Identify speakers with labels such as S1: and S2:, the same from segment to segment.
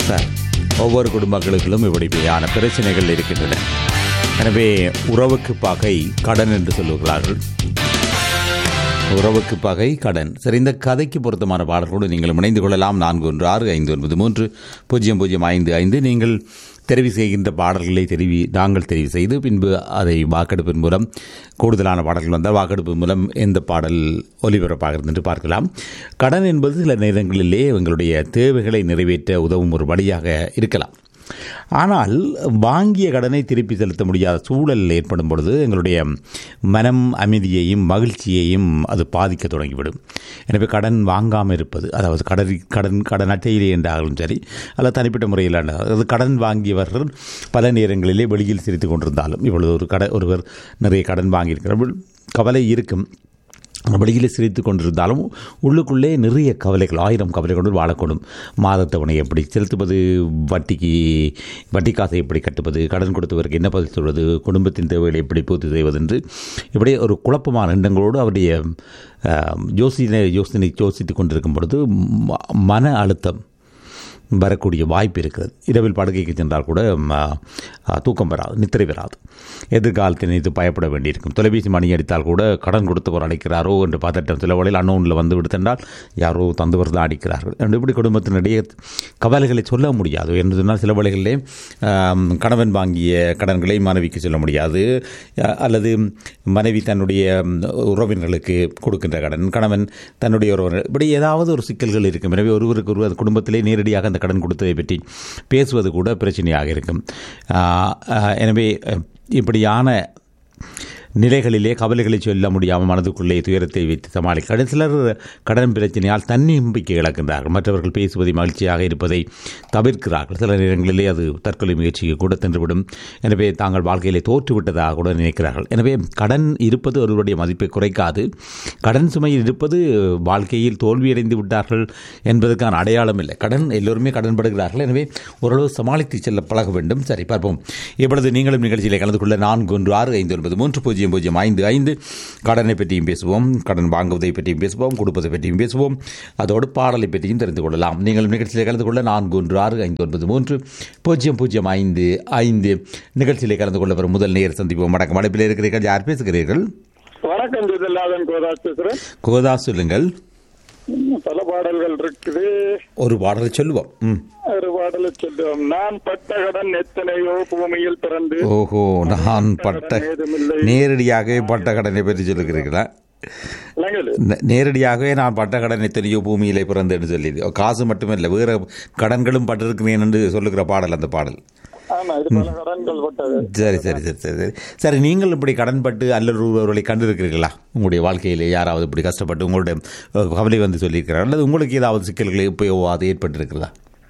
S1: Sir ஒவ்வொரு குடும்பங்களுக்கும் இப்படியான பிரச்சனைகள் இருக்கின்றன எனவே உறவுக்கு பகை கடன் என்று சொல்லுகிறார்கள் உறவுக்கு பகை கடன் சரி இந்த கதைக்கு பொருத்தமான பாடல்களோடு நீங்கள் இணைந்து கொள்ளலாம் நான்கு ஒன்று ஆறு ஐந்து ஒன்பது மூன்று பூஜ்ஜியம் பூஜ்ஜியம் ஐந்து ஐந்து நீங்கள் தெரிவு செய்கின்ற பாடல்களை தெரிவி நாங்கள் தெரிவு செய்து பின்பு அதை வாக்கெடுப்பின் மூலம் கூடுதலான பாடல்கள் வந்தால் வாக்கெடுப்பு மூலம் எந்த பாடல் ஒலிபரப்பாகிறது என்று பார்க்கலாம் கடன் என்பது சில நேரங்களிலே எங்களுடைய தேவைகளை நிறைவேற்ற உதவும் ஒரு வழியாக இருக்கலாம் ஆனால் வாங்கிய கடனை திருப்பி செலுத்த முடியாத சூழல் ஏற்படும் பொழுது எங்களுடைய மனம் அமைதியையும் மகிழ்ச்சியையும் அது பாதிக்க தொடங்கிவிடும் எனவே கடன் வாங்காமல் இருப்பது அதாவது கடன் கடன் கடன் அட்டையிலே என்றாலும் சரி அல்லது தனிப்பட்ட முறையில் அதாவது கடன் வாங்கியவர்கள் பல நேரங்களிலே வெளியில் சிரித்து கொண்டிருந்தாலும் இப்பொழுது ஒரு கட ஒருவர் நிறைய கடன் வாங்கியிருக்கிறார் கவலை இருக்கும் வெளியில் சிரித்து கொண்டிருந்தாலும் உள்ளுக்குள்ளே நிறைய கவலைகள் ஆயிரம் கவலை கொண்டு வாழக்கூடும் மாதத்தவணை எப்படி செலுத்துவது வட்டிக்கு வட்டி காசை எப்படி கட்டுவது கடன் கொடுத்தவருக்கு என்ன பதில் சொல்வது குடும்பத்தின் தேவைகளை எப்படி பூர்த்தி செய்வது என்று இப்படி ஒரு குழப்பமான எண்ணங்களோடு அவருடைய யோசனை யோசனை யோசித்து கொண்டிருக்கும் பொழுது மன அழுத்தம் வரக்கூடிய வாய்ப்பு இருக்கிறது இரவில் படுக்கைக்கு சென்றால் கூட தூக்கம் வராது நித்திரை வராது எதிர்காலத்தை நினைத்து பயப்பட வேண்டியிருக்கும் தொலைபேசி மணி அடித்தால் கூட கடன் கொடுத்தவர் அழைக்கிறாரோ என்று பதட்டம் சில வழியில் அன்னோனில் வந்து விடுத்தென்றால் யாரோ தந்தவர் தான் அடிக்கிறார்கள் என்று இப்படி குடும்பத்தினிடையே கவலைகளை சொல்ல முடியாது என்று சொன்னால் சில வழிகளிலே கணவன் வாங்கிய கடன்களை மனைவிக்கு சொல்ல முடியாது அல்லது மனைவி தன்னுடைய உறவினர்களுக்கு கொடுக்கின்ற கடன் கணவன் தன்னுடைய உறவினர் இப்படி ஏதாவது ஒரு சிக்கல்கள் இருக்கும் எனவே ஒருவருக்கு ஒருவர் குடும்பத்திலே நேரடியாக அந்த கடன் கொடுத்ததை பற்றி பேசுவது கூட பிரச்சனையாக இருக்கும் எனவே இப்படியான நிலைகளிலே கவலைகளை சொல்ல முடியாமல் மனதுக்குள்ளே துயரத்தை வைத்து சமாளிக்க சிலர் கடன் பிரச்சனையால் தன்னம்பிக்கை இழக்கின்றார்கள் மற்றவர்கள் பேசுவதை மகிழ்ச்சியாக இருப்பதை தவிர்க்கிறார்கள் சில நேரங்களிலே அது தற்கொலை முயற்சிக்கு கூட சென்றுவிடும் எனவே தாங்கள் வாழ்க்கையிலே தோற்றுவிட்டதாக கூட நினைக்கிறார்கள் எனவே கடன் இருப்பது ஒருவருடைய மதிப்பை குறைக்காது கடன் சுமையில் இருப்பது வாழ்க்கையில் தோல்வியடைந்து விட்டார்கள் என்பதற்கான அடையாளம் இல்லை கடன் எல்லோருமே கடன் படுகிறார்கள் எனவே ஓரளவு சமாளித்து செல்ல பழக வேண்டும் சரி பார்ப்போம் இப்பொழுது நீங்களும் நிகழ்ச்சியிலே கலந்து கொள்ள நான்கு ஒன்று ஆறு ஐந்து ஒன்பது மூன்று பூஜ்ஜியம் பூஜ்ஜியம் ஐந்து ஐந்து கடனை பற்றியும் பேசுவோம் கடன் வாங்குவதை பற்றியும் பேசுவோம் கொடுப்பதை பற்றியும் பேசுவோம் அதோடு பாடலை பற்றியும் தெரிந்து கொள்ளலாம் நீங்கள் நிகழ்ச்சியில் கலந்து கொள்ள நான்கு ஒன்று ஆறு ஐந்து ஒன்பது மூன்று பூஜ்ஜியம் பூஜ்ஜியம் ஐந்து ஐந்து நிகழ்ச்சியில் கலந்து கொள்ள வரும் முதல் நேர் சந்திப்போம் வணக்கம் அழைப்பில் இருக்கிறீர்கள் யார் பேசுகிறீர்கள்
S2: வணக்கம் ஜெகல்லாதன் கோதாஸ் பேசுறேன்
S1: கோதா சொல்லுங்கள்
S2: பல பாடல்கள் இருக்குது
S1: ஒரு பாடலை சொல்லுவோம் ம்
S2: ஒரு பாடலை சொல்லுவோம் நான் பட்ட கடன் எத்தனையோ பூமியில் பிறந்து
S1: ஓஹோ நான் பட்ட
S2: ஏதுமில்லை.
S1: நேரடியாகவே பட்ட கடனை பற்றி சொல்லுகிறீர்களா
S2: இல்லைங்களே?
S1: நே- நேரடியாகவே நான் பட்ட கடன் எத்தனையோ பூமியிலே பிறந்தேன்னு சொல்லி காசு மட்டுமில்லை வேற கடன்களும் பட்டிருக்கிறேன் என்று சொல்லுகிற பாடல் அந்த பாடல்
S2: ஆமா இது பல கடன்கள் பட்டது
S1: சரி சரி சரி சரி சரி சரி நீங்கள் இப்படி கடன்பட்டு அல்லொருவர்களை கண்டிருக்கிறீர்களா உங்களுடைய வாழ்க்கையிலே யாராவது இப்படி கஷ்டப்பட்டு உங்களுடைய அஹ், கவலை வந்து சொல்லியிருக்கிறார்கள் அல்லது உங்களுக்கு ஏதாவது சிக்கல்கள் இப்போ அது ஏற்பட்டிருக்கிறதா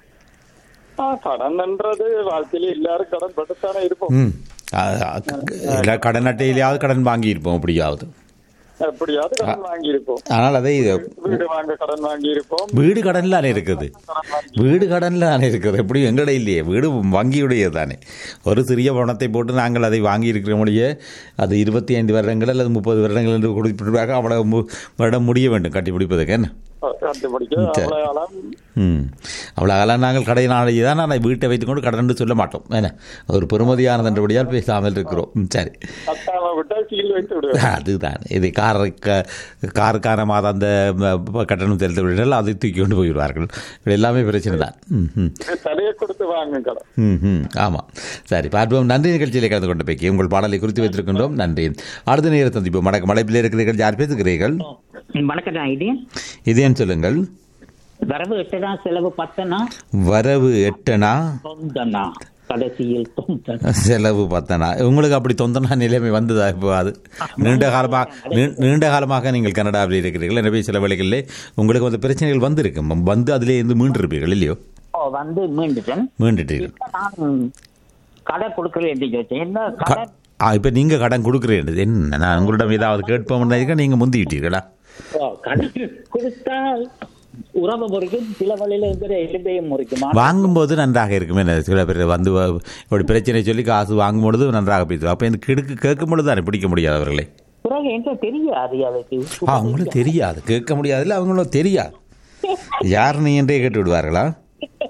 S2: ஆ, கடன் என்றது வாழ்க்கையில எல்லாரும் கடன் பட்டுத்தானே இருப்போம்
S1: ம் அஹ், அஹ், இல்ல, கடன் அட்டையிலேயாவது கடன் வாங்கியிருப்போம் அப்படியாவது
S2: எப்படியாவது கடன் வாங்கி இருப்போம்
S1: ஆனால் அதை
S2: வீடு வாங்க கடன் வாங்கி இருப்போம்
S1: வீடு கடன்ல தானே இருக்குது வீடு கடன்ல தானே இருக்குது எப்படி எங்கட இல்லையே வீடு வங்கியுடைய தானே ஒரு சிறிய பணத்தை போட்டு நாங்கள் அதை வாங்கி இருக்கிறோமுடைய அது இருபத்தி ஐந்து வருடங்கள் அல்லது முப்பது வருடங்கள் என்று கொடுப்பிட்டு அவ்வளவு மு- வருடம் முடிய வேண்டும் கட்டி பிடிப்பதுக்கு என்ன
S2: கண்டுபிடிக்க
S1: சரி.
S2: அவ்வளவு காலம்
S1: ம் அவ்வளோ அதெல்லாம் நாங்கள் கடை நாளைக்கு தான் நான் வீட்டை வைத்துக்கொண்டு கடன் சொல்ல மாட்டோம் என்ன ஒரு பெருமதியானது என்றபடியால் பேசாமல் இருக்கிறோம் ம், சரி
S2: பத்தாம விட்டா சீல் வைத்து விடுவேன்
S1: அதுதான் இது கார் காருக்கான மாதம் அந்த ம, கட்டணம் செலுத்த விட்டால் அதை தூக்கி கொண்டு போயிடுவார்கள் இது எல்லாமே பிரச்சனை தான் ம் ம்
S2: இது தலையை கொடுத்து வாங்க கடன்
S1: ம் ம் ஆமாம் சரி பார்ப்போம் நன்றி நிகழ்ச்சியிலே கலந்து கொண்டு பேக்கி உங்கள் பாடலை குறித்து வைத்திருக்கின்றோம் நன்றி அடுத்த நேர சந்திப்போம் வணக்கம் மலைப்பில் இருக்கிறீர்கள் யார் பேசுகிறீர்கள்
S3: வணக்கம் நான் இது
S1: இதேன்னு சொல்லுங்கள்
S3: வரவு எட்டனா செலவு பத்தனா
S1: வரவு எட்டனா
S3: தொந்தனா கடைசியில் தொந்தனா
S1: செலவு பத்தனா உங்களுக்கு அப்படி தொந்தனா நிலைமை வந்ததா இப்போ அது நீண்ட காலமாக நீ- நீண்ட காலமாக நீங்கள் கனடாவில் இருக்கிறீர்கள் எனவே சில வேளைகளிலே உங்களுக்கு வந்து பிரச்சனைகள் வந்திருக்கும் வந்து அதிலே இருந்து மீண்டிருப்பீர்கள் இல்லையோ
S3: ஓ, வந்து மீண்டுட்டேன்
S1: மீண்டுட்டீர்கள்
S3: இப்ப நான் கடை கொடுக்கல என்று யோசிச்சேன் என்ன கடை
S1: ஆ இப்போ நீங்கள் கடன் கொடுக்குறீங்க என்ன நான் உங்களிடம் ஏதாவது கேட்போம்னா நீங்கள் முந்திவிட்டீர்களா
S3: ஓ, கடை கொடுத்தால் உறவு முறைக்கும் சில வழியில இருக்கிற எலும்பையும் முறைக்கும்
S1: வாங்கும்போது நன்றாக இருக்குமே என்ன சில பேர் வந்து வ- இப்படி பிரச்சனை சொல்லி காசு வாங்கும்பொழுது நன்றாக பேசுவோம் அப்போ எனக்கு கெடுக்க கேட்கும் பொழுது தானே பிடிக்க முடியாது அவர்களை
S3: பிறகு எங்க தெரியாது அதுக்கு
S1: ஆ அவங்களுக்கு தெரியாது கேட்க முடியாதுல்ல அவங்களும் தெரியாது யார் நீ என்றே கேட்டு விடுவார்களா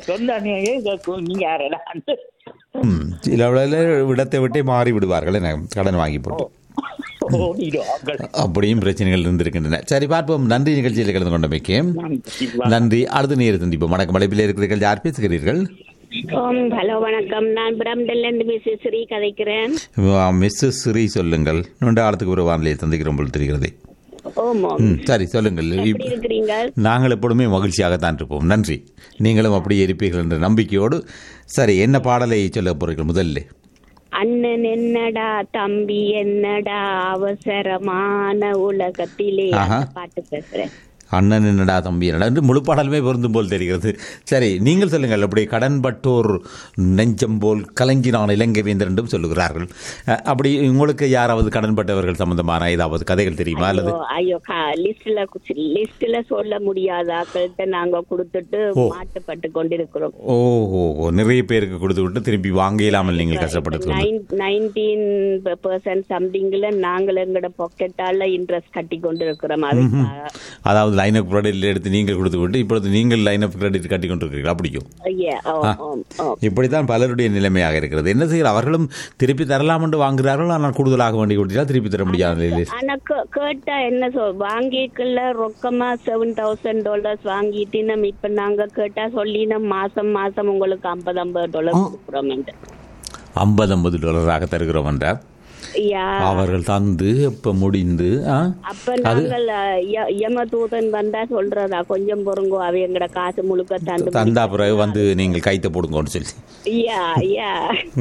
S3: சொந்த நீங்க யாரடான்னு
S1: ம், சில வேளையில விடத்தை விட்டே மாறி விடுவார்கள் என்ன கடன் வாங்கி போட்டு
S3: ஓடிடுவார்கள்
S1: அப்படியும் பிரச்சனைகள் இருந்திருக்கின்றன சரி பார்ப்போம் நன்றி நிகழ்ச்சியில் கலந்து கொண்டமைக்கு நன்றி அடுத்த நேர சந்திப்போம் வணக்கம் அழைப்பில் இருக்கிறீர்கள் யார் பேசுகிறீர்கள்
S4: ஓம் ஹலோ வணக்கம் நான் பிரம்டல்ல இருந்து மிஸ் ஸ்ரீ கதைக்கிறேன்
S1: மிஸ்ஸஸ் ஸ்ரீ சொல்லுங்கள் நீண்ட காலத்துக்கு ஒரு வானிலையை சந்திக்கிறோம் போல் தெரிகிறது
S4: ஓம் ஓம்
S1: ம் சரி சொல்லுங்கள்
S4: எப்படி
S1: இப்-
S4: இருக்கிறீங்க
S1: நாங்கள் எப்பொழுதுமே மகிழ்ச்சியாகத்தான் இருப்போம் நன்றி நீங்களும் அப்படியே இருப்பீர்கள் என்ற நம்பிக்கையோடு சரி என்ன பாடலை சொல்ல போறீர்கள் முதல்ல
S4: அண்ணன் என்னடா தம்பி என்னடா அவசரமான உலகத்திலே
S1: ஆஹா.
S4: அந்த பாட்டு பேசுறேன்
S1: அண்ணன் என்னடா தம்பி என்னடா என்று முழு பாடலுமே பொருந்தும் போல் தெரிகிறது சரி நீங்கள் சொல்லுங்கள் அப்படி கடன்பட்டோர் நெஞ்சம் போல் கலங்கினான் இலங்கை வேந்தர் என்றும் சொல்லுகிறார்கள் அஹ், அப்படி உங்களுக்கு யாராவது கடன்பட்டவர்கள் சம்பந்தமான ஏதாவது கதைகள் தெரியுமா அல்லது
S4: ஐயோ, ஐயோ லிஸ்ட்ல லிஸ்ட்ல சொல்ல முடியாத ஆக்கள்கிட்ட நாங்க கொடுத்துட்டு
S1: ஓ.
S4: மாட்டுப்பட்டு கொண்டிருக்கிறோம்
S1: ஓஹோ நிறைய பேருக்கு கொடுத்து விட்டு திருப்பி வாங்க இல்லாமல் நீங்கள் கஷ்டப்பட்டு
S4: நைன்டீன் பெர்சன்ட் சம்திங்ல நாங்கள் எங்களோட பாக்கெட்டால இன்ட்ரெஸ்ட் கட்டி கொண்டு இருக்கிறோம் அதுக்காக
S1: அதாவது லைன் ஆஃப் கிரெடிட் எடுத்து நீங்கள் கொடுத்து விட்டு இப்பொழுது நீங்கள் லைன் ஆஃப் கிரெடிட் கட்டி கொண்டிருக்கிறீர்கள் அப்படியும்
S4: Yeah, ஓ, ஓ, ஓ.
S1: இப்படித்தான் பலருடைய நிலைமையாக இருக்கிறது என்ன செய்கிற அவர்களும் திருப்பி தரலாம் என்று வாங்குகிறார்கள் ஆனால் கூடுதலாக வேண்டி கொடுத்தால் திருப்பி தர முடியாத நிலையில்
S4: ஆனா கே- கேட்டா என்ன சொல் வாங்கிக்கல ரொக்கமா செவன் தௌசண்ட் டாலர்ஸ் வாங்கிட்டு நம்ம இப்ப நாங்க கேட்டா சொல்லினோம் மாசம் மாசம் உங்களுக்கு ஐம்பது ஐம்பது டாலர் கொடுக்குறோம்
S1: ஐம்பது ஐம்பது டாலராக தருகிறோம் என்றார்
S4: யா
S1: அவர்கள் தந்து இப்ப முடிந்து ஆ?
S4: அப்ப நாங்கள் ய- யமதூதன் வந்தா சொல்றதா கொஞ்சம் பொறுங்கோ அவ எங்கட காசு முழுக்க தந்து
S1: தந்தா பிறகு வந்து நீங்கள் கைத்த போடுங்கன்னு சொல்லி
S4: யா யா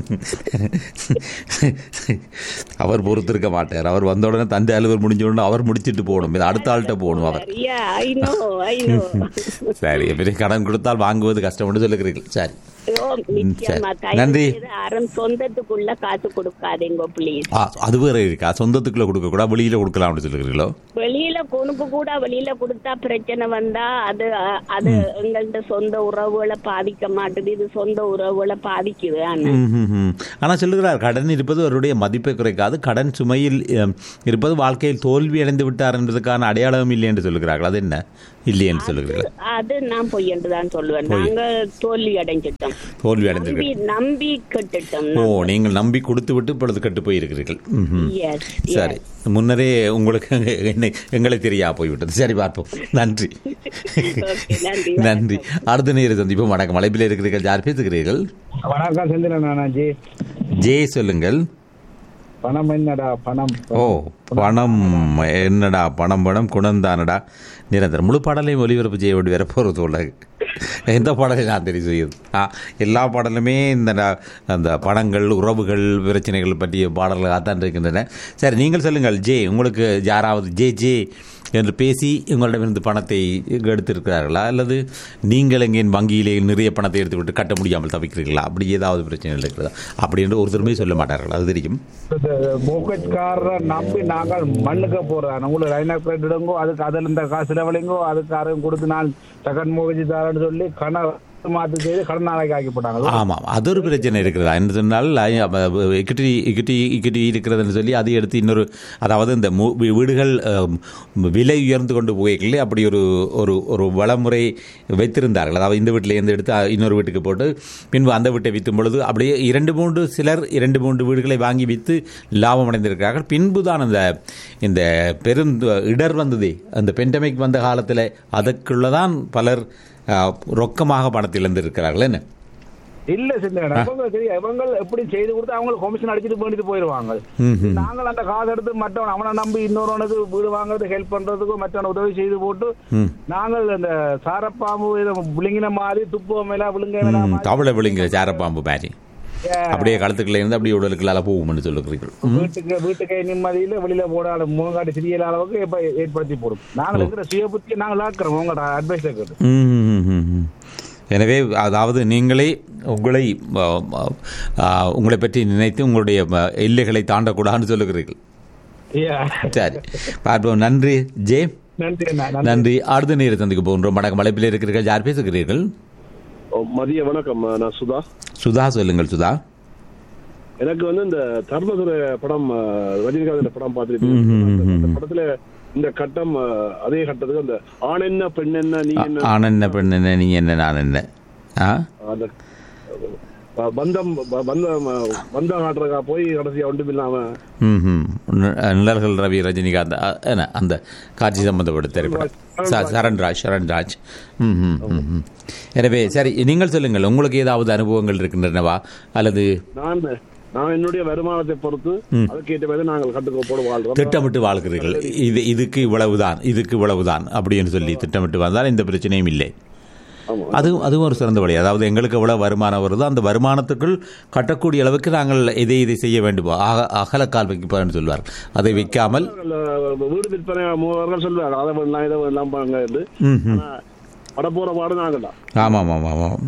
S1: அவர் பொறுத்திருக்க மாட்டார் அவர் வந்த உடனே தந்தை அலுவல் முடிஞ்ச உடனே அவர் முடிச்சிட்டு போகணும் இது அடுத்த ஆள்கிட்ட போகணும் அவர்
S4: யா ஐ நோ ஐ நோ
S1: சரி பெரிய கடன் கொடுத்தால் வாங்குவது கஷ்டம்னு சொல்லுகிறீர்கள் சரி
S4: ஓ நிச்சயமா
S1: சரி.
S4: தயவு
S1: நன்றி.
S4: செய்து யாரும் சொந்தத்துக்குள்ள காசு கொடுக்காதீங்க ப்ளீஸ்
S1: ஆ, அது வேற இருக்கா சொந்தத்துக்குள்ள கொடுக்க கூட வெளியில கொடுக்கலாம்னு சொல்லுகிறீங்களோ
S4: வெளியில கொழுப்பு கூட வெளியில கொடுத்தா பிரச்சனை வந்தா அது அ- அது எங்கள்ட்ட சொந்த உறவுகளை பாதிக்க மாட்டுது இது சொந்த உறவுகளை பாதிக்குது ஆனா
S1: ம், ம், ம். ஆனா சொல்லுகிறார் கடன் இருப்பது அவருடைய மதிப்பை குறைக்காது கடன் சுமையில் அம், இருப்பது வாழ்க்கையில் தோல்வி அடைந்து விட்டார் என்பதற்கான அடையாளம் இல்லை என்று சொல்லுகிறார்கள் அது என்ன இல்லை என்று சொல்லுகிறீர்கள்
S4: அது நான் பொய் என்று தான் சொல்லுவேன் நாங்க தோல்வி அடைஞ்சிட்டோம்
S1: தோல்வி
S4: நம்பி
S1: அடைந்திருக்கிறீர்கள்
S4: நம்பி கட்டுட்டோம்
S1: ஓ நீங்கள் நம்பி கொடுத்து விட்டு இப்பொழுது கட்டு போயிருக்கிறீர்கள் ம், ம்.
S4: எஸ்
S1: சரி முன்னரே உங்களுக்கு என்னை எங்களை தெரியா போய்விட்டது சரி பார்ப்போம் நன்றி
S4: Okay, நன்றி.
S1: நன்றி அடுத்த நேரம் சந்திப்போம் வணக்கம் அழைப்பில் இருக்கிறீர்கள் யார் பேசுகிறீர்கள்
S2: வணக்கம் செந்திரன் நானாஜி
S1: ஜே சொல்லுங்கள்
S2: பணம் என்னடா பணம்
S1: ஓ பணம் என்னடா பணம் பணம் குணந்தானடா நிரந்தரம் முழு பாடலையும் ஒளிபரப்பு செய்ய வேண்டி வர போகிறது உலக எந்த பாடலை நான் தெரிவு செய்யுது ஆ எல்லா பாடலுமே இந்த ந- அந்த படங்கள் உறவுகள் பிரச்சனைகள் பற்றிய பாடல்களாகத்தான் இருக்கின்றன சரி நீங்கள் சொல்லுங்கள் ஜே உங்களுக்கு யாராவது ஜே ஜே என்று பேசி உங்களிடமிருந்து பணத்தை எடுத்திருக்கிறார்களா அல்லது நீங்கள் எங்கேயும் வங்கியிலே நிறைய பணத்தை எடுத்துவிட்டு கட்ட முடியாமல் தவிக்கிறீர்களா அப்படி ஏதாவது பிரச்சனைகள் இருக்கிறதா அப்படி என்று ஒருத்தருமே சொல்ல மாட்டார்கள் அது தெரியும்
S2: மோக்கட்காரரை நம்பி நாங்கள் மண்ணுக்கு போடுறோம் உங்களுக்கு லைன் ஆஃப் கிரெடிட் எடுங்கோ அதுக்கு அதில் இந்த காசு செலவழிங்கோ அதுக்கு யாரும் கொடுத்து நான் செகண்ட் மோகஜி தரேன்னு சொல்லி கண மாற்றி செய்து கடன் நாளைக்கு ஆக்கி போட்டாங்க
S1: ஆமாம் அது ஒரு பிரச்சனை இருக்கிறதா என்று சொன்னால் இக்கிட்டி இக்கிட்டி இக்கிட்டி இருக்கிறதுன்னு சொல்லி அதை எடுத்து இன்னொரு அதாவது இந்த மு- வீ- வீடுகள் அம், விலை உயர்ந்து கொண்டு போய்களே அப்படி ஒரு ஒரு ஒரு வளமுறை வைத்திருந்தார்கள் அதாவது இந்த வீட்டிலேருந்து எடுத்து அ, இன்னொரு வீட்டுக்கு போட்டு பின்பு அந்த வீட்டை விற்றும் பொழுது அப்படியே இரண்டு மூன்று சிலர் இரண்டு மூன்று வீடுகளை வாங்கி விற்று லாபம் அடைந்திருக்கிறார்கள் பின்பு தான் அந்த இந்த பெரும் இடர் வந்ததே அந்த பெண்டமிக் வந்த காலத்தில் அதற்குள்ளதான் பலர் அ, ரொக்கமாக பணத்தை இழந்திருக்கிறார்கள் என்ன
S2: இல்ல சிந்தனை இவங்க தெரியும் இவங்க எப்படி செய்து கொடுத்து அவங்களுக்கு கொமிஷன் அடிச்சுட்டு பண்ணிட்டு போயிடுவாங்க
S1: ம்ஹும்.
S2: நாங்கள் அந்த காசு எடுத்து மற்றவன் அவனை நம்பி இன்னொருவனுக்கு வீடு வாங்குறது ஹெல்ப் பண்றதுக்கு மற்றவன் உதவி செய்து போட்டு
S1: ம்.
S2: நாங்கள் இந்த சாரப்பாம்பு இதை விழுங்கின மாதிரி துப்பு மேல விழுங்க மேல
S1: ம்,
S2: மாதிரி
S1: தவளை விழுங்கிற சேரப்பாம்பு மாதிரி
S2: Yeah.
S1: அப்படியே கழுத்துக்குள்ள இருந்து அப்படியே உடலுக்குள்ளால போகும்னு சொல்லுகிறீர்கள் ம்.
S2: வீட்டுக்கு வீட்டுக்கு நிம்மதியில வெளியில போடாத முகங்காட்டி சிறிய அளவுக்கு இப்ப ஏற்படுத்தி போடும் நாங்கள் இருக்கிற சுய புத்தி நாங்கள் ஆக்குறோம் உங்களோட அட்வைஸ் கேட்டு
S1: ம், ம், ம், ம். எனவே அதாவது நீங்களே உங்களை ஆ, ஆ, உங்களை பற்றி நினைத்து உங்களுடைய ஆ, எல்லைகளை தாண்டக்கூடாதுன்னு சொல்லுகிறீர்கள் சரி பார்ப்போம் நன்றி ஜே
S2: நன்றி அண்ணா, நன்றி
S1: நன்றி அடுத்த நேரம் சந்திக்க போகின்றோம் வணக்கம் மலைப்பில் இருக்கிறீர்கள் யார் பேசுகிறீர்கள்
S5: ஓ, மதிய வணக்கம் நான் சுதா
S1: சுதா சொல்லுங்கள் சுதா
S5: எனக்கு வந்து இந்த தர்மதுரை படம் அஹ், ரஜினிகாந்த் படம்
S1: ம், ம்,
S5: பார்த்துருக்கேன்
S1: ம்.
S5: அந்த படத்துல இந்த கட்டம் அஹ், அதே கட்டத்துக்கு அந்த ஆண் என்ன பெண் என்ன நீ என்ன
S1: ஆண் என்ன பெண் என்ன நீ என்ன நான் என்ன ஆ
S5: அந்த அஹ், பந்தம் ப- பந்தம் அஹ், பந்தம் காட்டுறக்கா போய் கடைசியா ஒன்றும் இல்லாம
S1: ம் நிழல்கள் ரவி ரஜினிகாந்த் அ, என்ன அந்த காட்சி சம்பந்தப்பட்ட திரைப்படம் ச- சரண்ராஜ் சரண்ராஜ் ம் ம் ம், ம். எனவே சரி நீங்கள் சொல்லுங்கள் உங்களுக்கு ஏதாவது அனுபவங்கள் இருக்கின்றனவா அல்லது
S5: நான் நான் என்னுடைய வருமானத்தை பொறுத்து அதுக்கேற்ற மாதிரி நாங்கள் கட்டுக்கோப்போடு வாழ்றோம்
S1: திட்டமிட்டு வாழ்கிறீர்கள் இது இதுக்கு இவ்வளவுதான் இதுக்கு இவ்வளவுதான் அப்படின்னு சொல்லி திட்டமிட்டு வந்தால் இந்த பிரச்சனையும் இல்லை
S5: ஆமா.
S1: அதுவும் அதுவும் ஒரு சிறந்த வழி அதாவது எங்களுக்கு எவ்வளவு வருமானம் வருதோ அந்த வருமானத்துக்குள் கட்டக்கூடிய அளவுக்கு நாங்கள் இதை இதை செய்ய வேண்டும் அக அகலக்கால் வைக்கப்பன்னு சொல்வார் அதை வைக்காமல்
S5: அஹ், வீடு விற்பனை மூவர்கள் சொல்லுவாங்க அதை வேணலாம் இதை வேணலாம் பாங்க
S1: ம் ம்
S5: பட போற பாடு நாங்கள்தான்
S1: ஆமாம் ஆமாம் ஆமாம்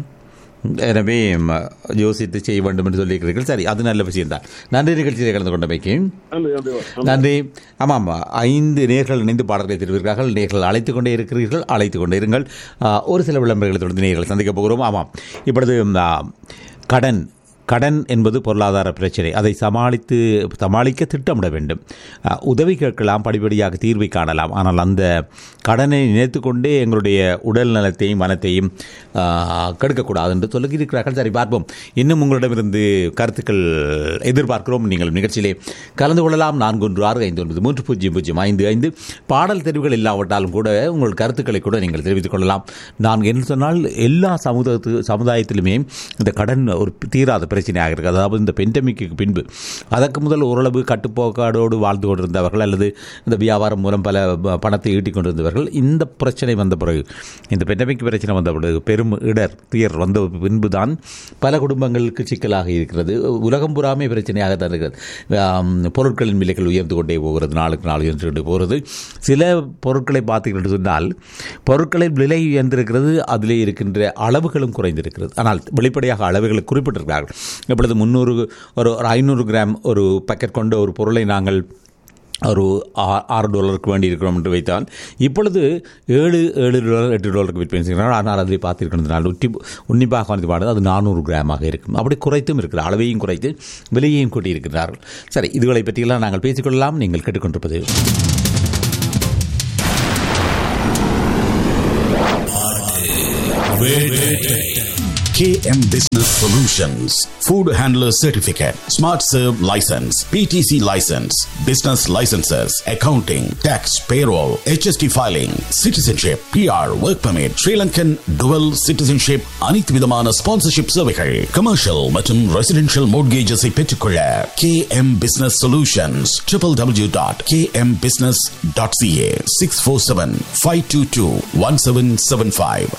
S1: எனவே ம, யோசித்து செய்ய வேண்டும் என்று சொல்லியிருக்கிறீர்கள் சரி அது நல்ல விஷயம்தான் நன்றி நிகழ்ச்சியில் கலந்து கொண்டமைக்கு
S5: நன்றி நன்றி
S1: நன்றி ஆமாம் ஐந்து நேர்கள் இணைந்து பாடல்களை தெரிவிக்கிறார்கள் நேர்கள் அழைத்து கொண்டே இருக்கிறீர்கள் அழைத்து கொண்டே இருங்கள் ஆ, ஒரு சில விளம்பரங்களை தொடர்ந்து நேர்கள் சந்திக்க போகிறோம் ஆமாம் இப்பொழுது ஆ, கடன் கடன் என்பது பொருளாதார பிரச்சனை அதை சமாளித்து சமாளிக்க திட்டமிட வேண்டும் ஆ, உதவி கேட்கலாம் படிப்படியாக தீர்வை காணலாம் ஆனால் அந்த கடனை நினைத்து கொண்டே எங்களுடைய உடல் நலத்தையும் மனத்தையும் ஆ, கெடுக்கக்கூடாது என்று சொல்லியிருக்கிறார்கள் சரி பார்ப்போம் இன்னும் உங்களிடமிருந்து கருத்துக்கள் எதிர்பார்க்கிறோம் நீங்கள் நிகழ்ச்சியிலே கலந்து கொள்ளலாம் நான்கு ஒன்று ஆறு ஐந்து ஒன்பது மூன்று பூஜ்ஜியம் பூஜ்ஜியம் ஐந்து ஐந்து பாடல் தெரிவுகள் இல்லாவிட்டாலும் கூட உங்கள் கருத்துக்களை கூட நீங்கள் தெரிவித்துக் கொள்ளலாம் நான் என்ன சொன்னால் எல்லா சமுதாயத்து சமுதாயத்திலுமே இந்த கடன் ஒரு தீராத பிரச்சனையாக இருக்குது அதாவது இந்த பெண்டமிக்கு பின்பு அதற்கு முதல் ஓரளவு கட்டுப்போக்காடோடு வாழ்ந்து கொண்டிருந்தவர்கள் அல்லது இந்த வியாபாரம் மூலம் பல ப- பணத்தை ஈட்டிக் கொண்டிருந்தவர்கள் இந்த பிரச்சனை வந்த பிறகு இந்த பெண்டமிக் பிரச்சனை வந்த பிறகு பெரும் இடர் துயர் வந்த பின்புதான் பல குடும்பங்களுக்கு சிக்கலாக இருக்கிறது உலகம் புறாமே பிரச்சனையாக தான் இருக்கிறது ஆம், பொருட்களின் விலைகள் உயர்ந்து கொண்டே போகிறது நாளுக்கு நாள் உயர்ந்து கொண்டே போகிறது சில பொருட்களை பார்த்தீர்கள் சொன்னால் பொருட்களின் விலை உயர்ந்திருக்கிறது அதிலே இருக்கின்ற அளவுகளும் குறைந்திருக்கிறது ஆனால் வெளிப்படையாக அளவுகளை குறிப்பிட்டிருக்கிறார்கள் இப்பொழுது முந்நூறு ஒரு ஒரு ஐநூறு கிராம் ஒரு பாக்கெட் கொண்ட ஒரு பொருளை நாங்கள் ஒரு ஆ- ஆறு டாலருக்கு வேண்டி இருக்கிறோம் என்று வைத்தால் இப்பொழுது ஏழு ஏழு டாலர் எட்டு டாலருக்கு விற்பனை செய்கிறார்கள் ஆனால் அதை பார்த்திருக்கிறதுனால் உட்டி உன்னிப்பாக வந்து பாடுது அது நானூறு கிராமாக இருக்கும் அப்படி குறைத்தும் இருக்கிற அளவையும் குறைத்து விலையையும் கூட்டியிருக்கிறார்கள் சரி இதுகளை பற்றியெல்லாம் நாங்கள் பேசிக்கொள்ளலாம் நீங்கள் கேட்டுக்கொண்டிருப்பது
S6: KM Business Solutions, Food Handler Certificate, Smart Serve License, PTC License, Business Licenses, Accounting, Tax, Payroll, HST Filing, Citizenship, PR, Work Permit, Sri Lankan Dual Citizenship, அனைத்து விதமான ஸ்பான்சர்ஷிப் சேவைகள் கமர்ஷியல் மற்றும் ரெசிடென்ஷியல் மோட்கேஜஸை பெற்றுக்கொள்ள KM Business Solutions, www.kmbusiness.ca, 647-522-1775,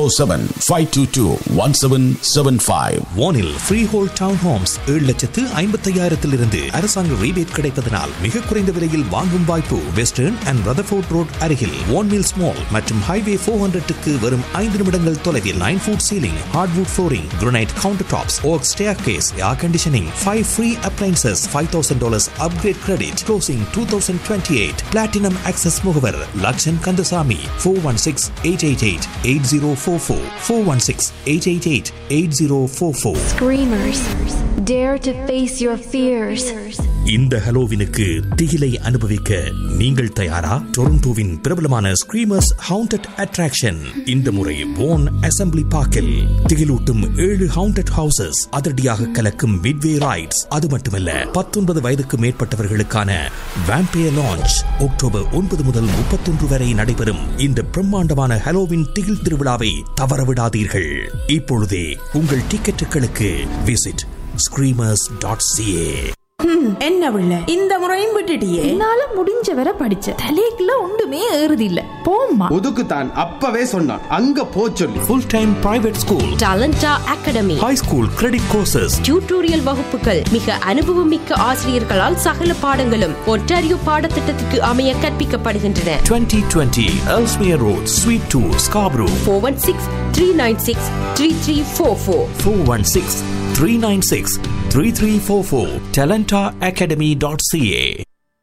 S6: 647-522-1775.
S7: வானில் free whole down Holmes ஏழு லட்சத்து ஐம்பத்தையாயிரத்திலிருந்து அரசாங்க rebate கிடைப்பதனால் மிக குறைந்த விலையில் வாங்கும் வாய்ப்பு வெஸ்டர்ன் அண்ட் ரதர்ஃபோர்ட் ரோட் அருகில் ஒன் மில்ஸ் மால் மற்றும் ஹைவே ஃபோர் ஹண்ட்ரட்டுக்கு வரும் ஐந்து நிமிடங்கள் தொலைவில் nine foot ceiling hardwood flooring granite counter tops oak staircase air conditioning five free appliances five thousand dollars upgrade credit closing two thousand twenty eight platinum access முகவர் Lakshan Kandasamy four one six eight eight eight eight zero four four four one six eight eight eight eight zero four four
S8: Screamers, dare to face your fears.
S7: இந்த ஹலோவினுக்கு திகிலை அனுபவிக்க நீங்கள் தயாரா டொரண்டோவின் பிரபலமான screamers hounded attraction இந்த முறை phone assembly பார்க்கில் திகிலூட்டும் ஏழு hounded houses அதிரடியாக கலக்கும் மிட்வே ரைட்ஸ் அது மட்டுமல்ல பத்தொன்பது வயதுக்கு மேற்பட்டவர்களுக்கான வேம்பையர் லான்ச் அக்டோபர் ஒன்பது முதல் முப்பத்தொன்று வரை நடைபெறும் இந்த பிரம்மாண்டமான ஹலோவின் திகில் திருவிழாவை தவறவிடாதீர்கள் இப்பொழுதே உங்கள் டிக்கெட்டுகளுக்கு விசிட் screamers.ca
S9: என்ன பிள்ள இந்த முறையும் விட்டுட்டியே
S8: என்னால முடிஞ்ச வரை படிச்ச தலைக்குள்ள ஒன்றுமே ஏறுது இல்ல போம்மா
S10: ஒதுக்குத்தான் அப்பவே சொன்னான் அங்க போ சொல்லி
S7: full time private school
S11: Talenta academy
S7: high school credit courses
S11: tutorial வகுப்புகள் மிக அனுபவமிக்க ஆசிரியர்களால் சகல பாடங்களும் ஒன்டாரியோ பாடத்திட்டத்துக்கு அமைய கற்பிக்கப்படுகின்றன
S7: 2020 Ellesmere Road Suite 2 Scarborough
S11: four one six three nine six three three four four
S7: 416 396 3344 talentaacademy.ca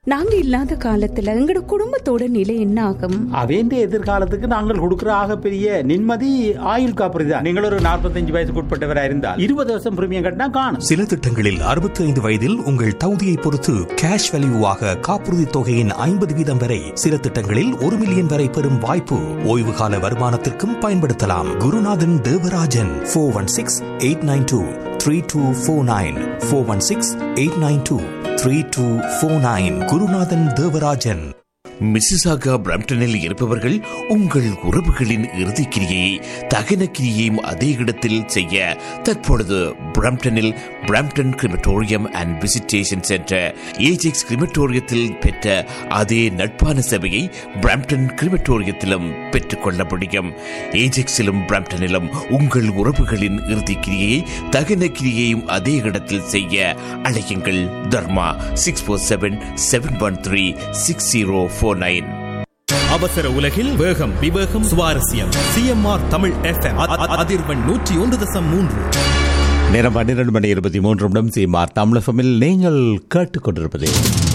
S9: நாங்க இல்லாத காலத்துல எங்கட குடும்பத்தோட நிலை என்ன ஆகும்
S12: அவேண்ட எதிர்காலத்துக்கு நாங்கள் கொடுக்கிற ஆகப்பெரிய நிம்மதி ஆயுள் காப்பீடு தான் நீங்கள் ஒரு நாற்பத்தஞ்சு வயசுக்கு உட்பட்டவராக இருந்தால் இருபது வருஷம் பிரீமியம் கட்டினா காணும்
S7: சில திட்டங்களில் அறுபத்தி ஐந்து வயதில் உங்கள் தகுதியை பொறுத்து கேஷ் வேல்யூவாக காப்புறுதி தொகையின் ஐம்பது வீதம் வரை சில திட்டங்களில் ஒரு மில்லியன் வரை பெறும் வாய்ப்பு ஓய்வு கால வருமானத்திற்கும் பயன்படுத்தலாம் Gurunathan Devarajan four one six eight nine two three two four nine four one six eight nine two three two four nine Gurunathan Devarajan
S13: Mississauga பிரம்டனில் இருப்பவர்கள் உங்கள் உறவுகளின் இறுதிக்கிரியை தகன கிரியையும் அதே இடத்தில் செய்ய தற்பொழுது பிரம்டனில் Brampton crematorium and visitation centre Ajax கிரிமட்டோரியத்தில் பெற்ற அதே நட்பான சபையை பிரம்டன் கிரிமட்டோரியத்திலும் பெற்றுக்கொள்ள முடியும் ஏஜெக்ஸிலும் பிரம்டனிலும் உங்கள் உறவுகளின் இறுதிக்கிரியை தகன கிரியையும் அதே இடத்தில் செய்ய அழையுங்கள் Dharma six four seven seven one three six zero four nine
S14: அவசர உலகில் வேகம் விவேகம் சுவாரஸ்யம் சிஎம்ஆர் தமிழ் எஃப்எம் அதிர்வெண் நூற்றி ஒன்று தசம் மூன்று
S1: நேரம் பன்னிரண்டு மணி இருபத்தி மூன்று நிமிடம் சீமார் தமிழகமில் நீங்கள் கேட்டுக்கொண்டிருப்பது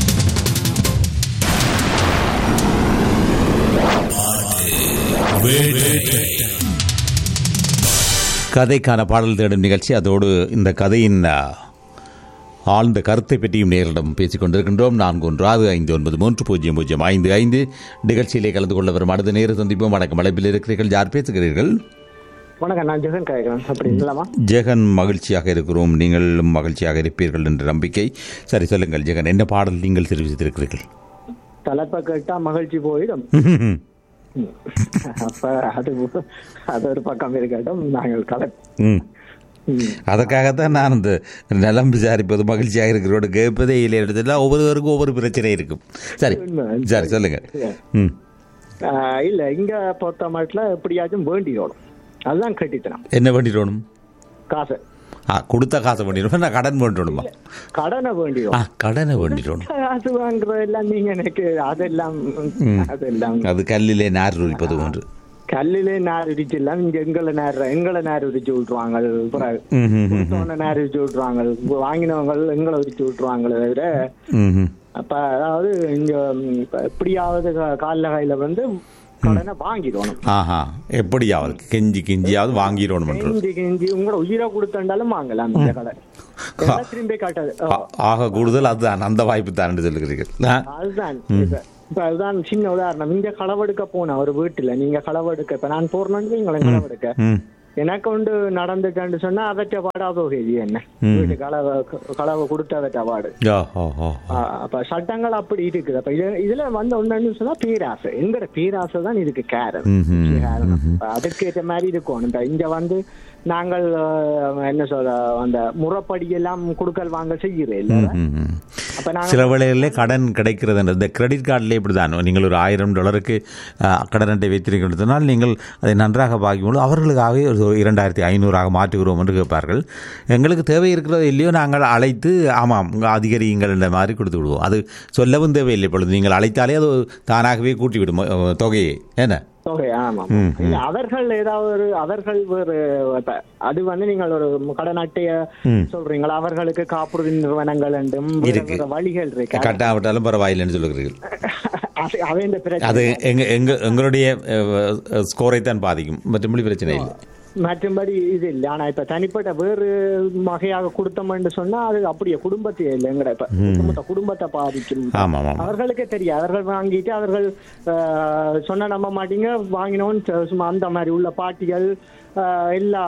S1: கதைக்கான பாடல் தேடும் நிகழ்ச்சி அதோடு இந்த கதையின் ஆ, ஆழ்ந்த கருத்தை பற்றியும் நேரிடம் பேசிக் கொண்டிருக்கின்றோம் நான்கு ஒன்று ஆறு ஐந்து ஒன்பது மூன்று பூஜ்ஜியம் பூஜ்ஜியம் ஐந்து ஐந்து நிகழ்ச்சியிலே கலந்து கொள்ள வரும் அடுத்த நேர சந்திப்போம் வணக்கம் அழைப்பில் இருக்கிறீர்கள் யார் பேசுகிறீர்கள்
S15: வணக்கம் நான் ஜெகன் கேட்கிறேன் அப்படி இல்லாமா
S1: ஜெகன் மகிழ்ச்சியாக இருக்கிறோம் நீங்களும் மகிழ்ச்சியாக இருப்பீர்கள் என்ற நம்பிக்கை சரி சொல்லுங்கள் ஜெகன் என்ன பாடல் நீங்கள் தெரிவித்திருக்கிறீர்கள்
S15: தலைப்பை கேட்டா மகிழ்ச்சி போயிடும் அப்ப அது அது ஒரு பக்கம் இருக்கட்டும் நாங்கள் கலை
S1: ம் அதற்காகத்தான் நான் இந்த நலம் விசாரிப்பது மகிழ்ச்சியாக இருக்கிறோட கேட்பதே இல்லை எடுத்துட்டா ஒவ்வொருவருக்கும் ஒவ்வொரு பிரச்சனை இருக்கும் சரி சரி சொல்லுங்க ம்
S15: ஆஹ் இல்ல இங்க பொறுத்த மட்டும் எப்படியாச்சும் வேண்டியோடும் அதுதான் கட்டித்தனம்
S1: என்ன பண்ணிடணும்
S15: காசு
S1: ஆ கொடுத்த காசை பண்ணிடணும் நான் கடன் பண்ணிடணுமா
S15: கடனை வேண்டியோம்
S1: ஆ கடனை வேண்டிடணும்
S15: காசு வாங்குறது எல்லாம் நீங்க எனக்கு அதெல்லாம்
S1: ம்.
S15: அதெல்லாம்
S1: அது கல்லிலே நார் உரிப்பது ஒன்று
S15: கல்லிலே நார் இடிச்சிடலாம் இங்க எங்களை நேர் எங்களை நேர் உரிச்சு விட்டுருவாங்க பிறகு
S1: ம், ம், ம், ம்.
S15: கொடுத்தவன நேர் உரிச்சு விட்டுருவாங்க வாங்கினவங்க எங்களை உரிச்சு விட்டுருவாங்களே தவிர
S1: ம், ம்.
S15: அப்ப அதாவது இங்க ம், இப்ப எப்படியாவது கா- கால்ல கையில வந்து கடனை வாங்கிடணும்
S1: ஆஹா எப்படியாவது கெஞ்சி கெஞ்சியாவது வாங்கிடணும் என்று
S15: கெஞ்சி கெஞ்சி உங்களோட உயிரை கொடுத்தாலும் வாங்கலாம் இந்த கடை எல்லாம் திரும்பி காட்டாது ஓ,
S1: ஆ- ஆக கூடுதல் அதுதான் அந்த வாய்ப்பு தான் என்று சொல்லுகிறீர்கள் ஆ?
S15: அதுதான்
S1: ம்.
S15: இப்ப இப்ப அதுதான் சின்ன உதாரணம் இங்க களவெடுக்க போன ஒரு வீட்டுல நீங்க களவெடுக்க இப்ப நான் போறேன்னு நீங்களும் களவெடுக்க
S1: ம்
S15: எனக்கு ஒன்று நடந்துட்டேன்னு சொன்னா அவற்றை பாடாதோ கேதி என்ன
S1: ம்.
S15: வீட்டு களவை களவை கொடுத்த அவற்றை பாடு
S1: ஓ ஓ ஓ
S15: ஆ, அப்ப சட்டங்கள் அப்படி இருக்குது அப்ப இது- இதுல வந்து ஒன்னு சொன்னா பேராசை எங்கட பேராசை தான் இதுக்கு கேரன்
S1: ம், ம்,
S15: காரணம் அப்ப அதுக்கேற்ற மாதிரி இருக்கும் இந்த இங்க வந்து நாங்கள் அஹ், என்ன சொல்ற அந்த முறைப்படி எல்லாம் கொடுக்கல் வாங்க செய்கிறேன் இல்ல
S1: ம், ம், ம்.
S15: அப்ப நாங்க
S1: சில வேளைகளிலே கடன் கிடைக்கிறது என்ற- இந்த கிரெடிட் கார்டிலே இப்படி தான் நீங்கள் ஒரு ஆயிரம் டாலருக்கு அஹ், கடன் அட்டை வைத்திருக்கின்றனால் நீங்கள் அதை நன்றாக பாக்கும்போது அவர்களுக்காகவே ஒரு இரண்டாயிரத்தி ஐநூறாக மாற்றுகிறோம் என்று கேட்பார்கள் எங்களுக்கு தேவை இருக்கிறதோ இல்லையோ நாங்கள் அழைத்து ஆமாம் உங்க அதிகரியுங்கள் என்ற மாதிரி கொடுத்து விடுவோம் அது சொல்லவும் தேவையில்லை இப்பொழுது நீங்கள் அழைத்தாலே அது தானாகவே கூட்டிவிடும் அஹ், தொகையை என்ன
S15: தொகை ஆமா
S1: ம், ம்.
S15: இல்ல அவர்கள் ஏதாவது ஒரு அவர்கள் ஒரு இப்ப அது வந்து நீங்கள் ஒரு கடன் அட்டைய
S1: ம்.
S15: சொல்றீங்களா அவர்களுக்கு காப்புறுதி நிறுவனங்கள் என்றும் வேற
S1: இருக்கு.
S15: வேற வழிகள் இருக்கு
S1: கட்டாவிட்டாலும் பரவாயில்லைன்னு சொல்லுகிறீர்கள்
S15: அது- அவன் இந்த பிரச்சனை
S1: அது எங்க எங்க எங்களுடைய ஸ்கோரை தான் பாதிக்கும் மற்றபடி பிரச்சனை இல்லை
S15: மற்றும்படி இது இல்ல ஆனா இப்ப தனிப்பட்ட வேறு வகையாக கொடுத்தோம்னு சொன்னா அது அப்படியே குடும்பத்தையே இல்லை எங்கட இப்ப
S1: ம்.
S15: குடும்பத்தை குடும்பத்தை பாதிக்கும்
S1: ஆமாம் ஆமாம்
S15: அவர்களுக்கே தெரியும் அவர்கள் வாங்கிட்டு அவர்கள் ஆஹ், சொன்னா நம்ப மாட்டீங்க வாங்கினோன்னு சும்மா அந்த மாதிரி உள்ள பாட்டிகள் ஆஹ், எல்லா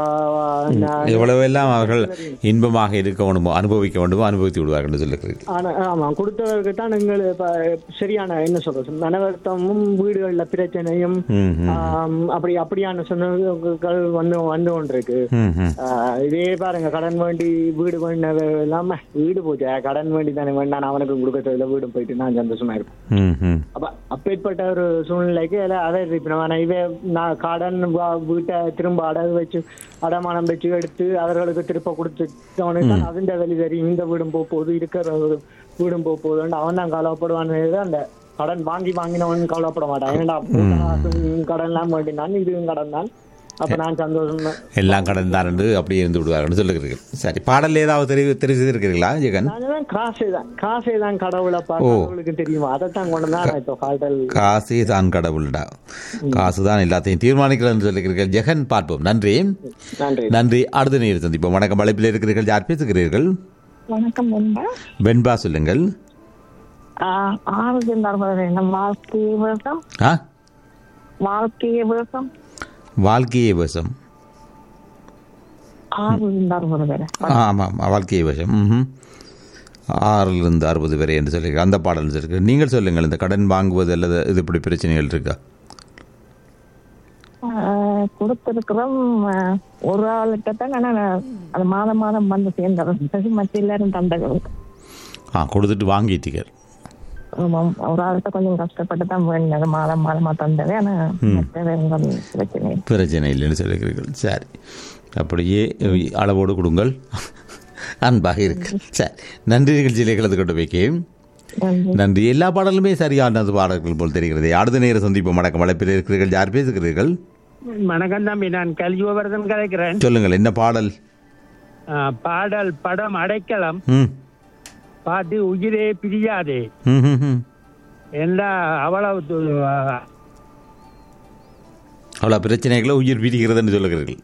S15: ஆஹ்,
S1: எவ்வளவு எல்லாம் அவர்கள் இன்பமாக இருக்க வேண்டுமோ அனுபவிக்க வேண்டுமோ அனுபவித்து விடுவார்கள் என்று சொல்லுகிறீர்கள்
S15: ஆனா ஆமா கொடுத்தவருக்கு தான் நீங்கள் இப்ப சரியான என்ன சொல்றது மனவர்த்தமும் வீடுகள்ல பிரச்சனையும்
S1: ம், ம்.
S15: ஆம், அப்படி அப்படியான சொன்னங்கள் வந்து வந்து கொண்டிருக்கு
S1: ம், ம்.
S15: ஆஹ், இதே பாருங்க கடன் வேண்டி வீடு வேண்டினது இல்லாம வீடு போச்சு கடன் வேண்டி தானே வேண்டாம் அவனுக்கு கொடுக்க தேவையில்ல வீடு போயிட்டு நான் சந்தோஷமா இருப்பேன்
S1: ம், ம்.
S15: அப்ப அப்பேற்பட்ட ஒரு சூழ்நிலைக்கு எல்லாம் அதை இப்ப நான் இவே நான் கடன் வா- வீட்டை திரும்ப அடகு வச்சு அடமானம் வச்சு எடுத்து அவர்களுக்கு திருப்ப கொடுத்துட்டவனுக்கு தான் அதிண்ட வெளி தெரியும் இந்த வீடும் போக போகுது இருக்கிற ஒரு வீடும் போக போகுதுன்னு அவன் தான் கவலைப்படுவான்னு அந்த கடன் வாங்கி வாங்கினவன் கவலைப்பட மாட்டான் ஏன்டா கடன் எல்லாம் வேண்டினான் இதுவும் கடன் தான் அப்ப நான் சந்தோஷம் தான்.
S1: எல்லாம் கடன் தான் என்று அப்படியே இருந்து விடுவார்கள் சொல்லுகிறீர்கள் சரி பாடல் ஏதாவது தெரிவி தெரிவு செய்திருக்கிறீர்களா ஜெகன்
S15: நான் தான் காசே தான் காசே தான் கடவுளப்பா
S1: ஓ.
S15: கடவுளுக்கு தெரியுமா அதைத்தான் கொண்டு தான் நான் இப்போ பாடல்
S1: காசே தான் கடவுள்டா காசு தான் எல்லாத்தையும் தீர்மானிக்கிறது சொல்லுகிறீர்கள் ஜெகன் பார்ப்போம் நன்றி
S15: நன்றி
S1: நன்றி அடுத்த நேரம் சந்திப்போம் வணக்கம் அழைப்பில் இருக்கிறீர்கள் யார் பேசுகிறீர்கள்
S16: வணக்கம் நண்பா
S1: வெண்பா சொல்லுங்கள்
S16: ஆஹ் ஆறு நண்பர் என்ன வாழ்க்கைய விவசம்
S1: ஆ
S16: வாழ்க்கைய விவசம்
S1: வாழ்க்கையே வசம்
S16: ஆறு நண்பர் வேற
S1: ஆமாம் வாழ்க்கையை வசம் ம்ஹும். ஆறிலிருந்து அறுபது வரை என்று சொல்லியிருக்க அந்த பாடல் இருக்கு நீங்கள் சொல்லுங்கள் இந்த கடன் வாங்குவது அல்லது இது இப்படி பிரச்சனைகள் இருக்கா
S16: ஆஹ் கொடுத்திருக்கிறோம் ஆஹ் ஒரு ஆளுக்கு தான் ஆனா நான் அது மாதம் மாதம் வந்து சேர்ந்தது மற்ற எல்லாரும் தந்தகள்
S1: ஆ கொடுத்துட்டு வாங்கிட்டீங்க
S16: ஆமாம் ஒரு ஆளுக்கு கொஞ்சம் கஷ்டப்பட்டு தான் வேண்டினது மாதம் மாதமா தந்தது ஆனா
S1: ம்.
S16: மற்ற வேற பிரச்சனை இல்லை.
S1: பிரச்சனை இல்லைன்னு சொல்லுகிறீர்கள் சரி அப்படியே அளவோடு கொடுங்கள் அன்பாக இருக்கு சரி நன்றி நிகழ்ச்சியிலே கலந்து கொண்டு வைக்கேன் நன்றி எல்லா பாடலுமே சரியானது பாடல்கள் போல் தெரிகிறது அடுத்த நேரம் சந்திப்பு வணக்கம் வளைப்பில் இருக்கிறீர்கள் யார் பேசுகிறீர்கள்
S17: வணக்கம் தம்பி நான் கல்யுவர்தன் கலைக்கிறேன்
S1: சொல்லுங்கள் என்ன பாடல்
S17: ஆ, பாடல் படம் அடைக்கலம்
S1: ம்
S17: பாட்டு உயிரே பிரியாதே
S1: ம், ம், ம்.
S17: எல்லா அவ்வளவு து- ஆ,
S1: அவ்வளோ பிரச்சனைகளை உயிர் பிரிக்கிறதுன்னு சொல்லுகிறீர்கள்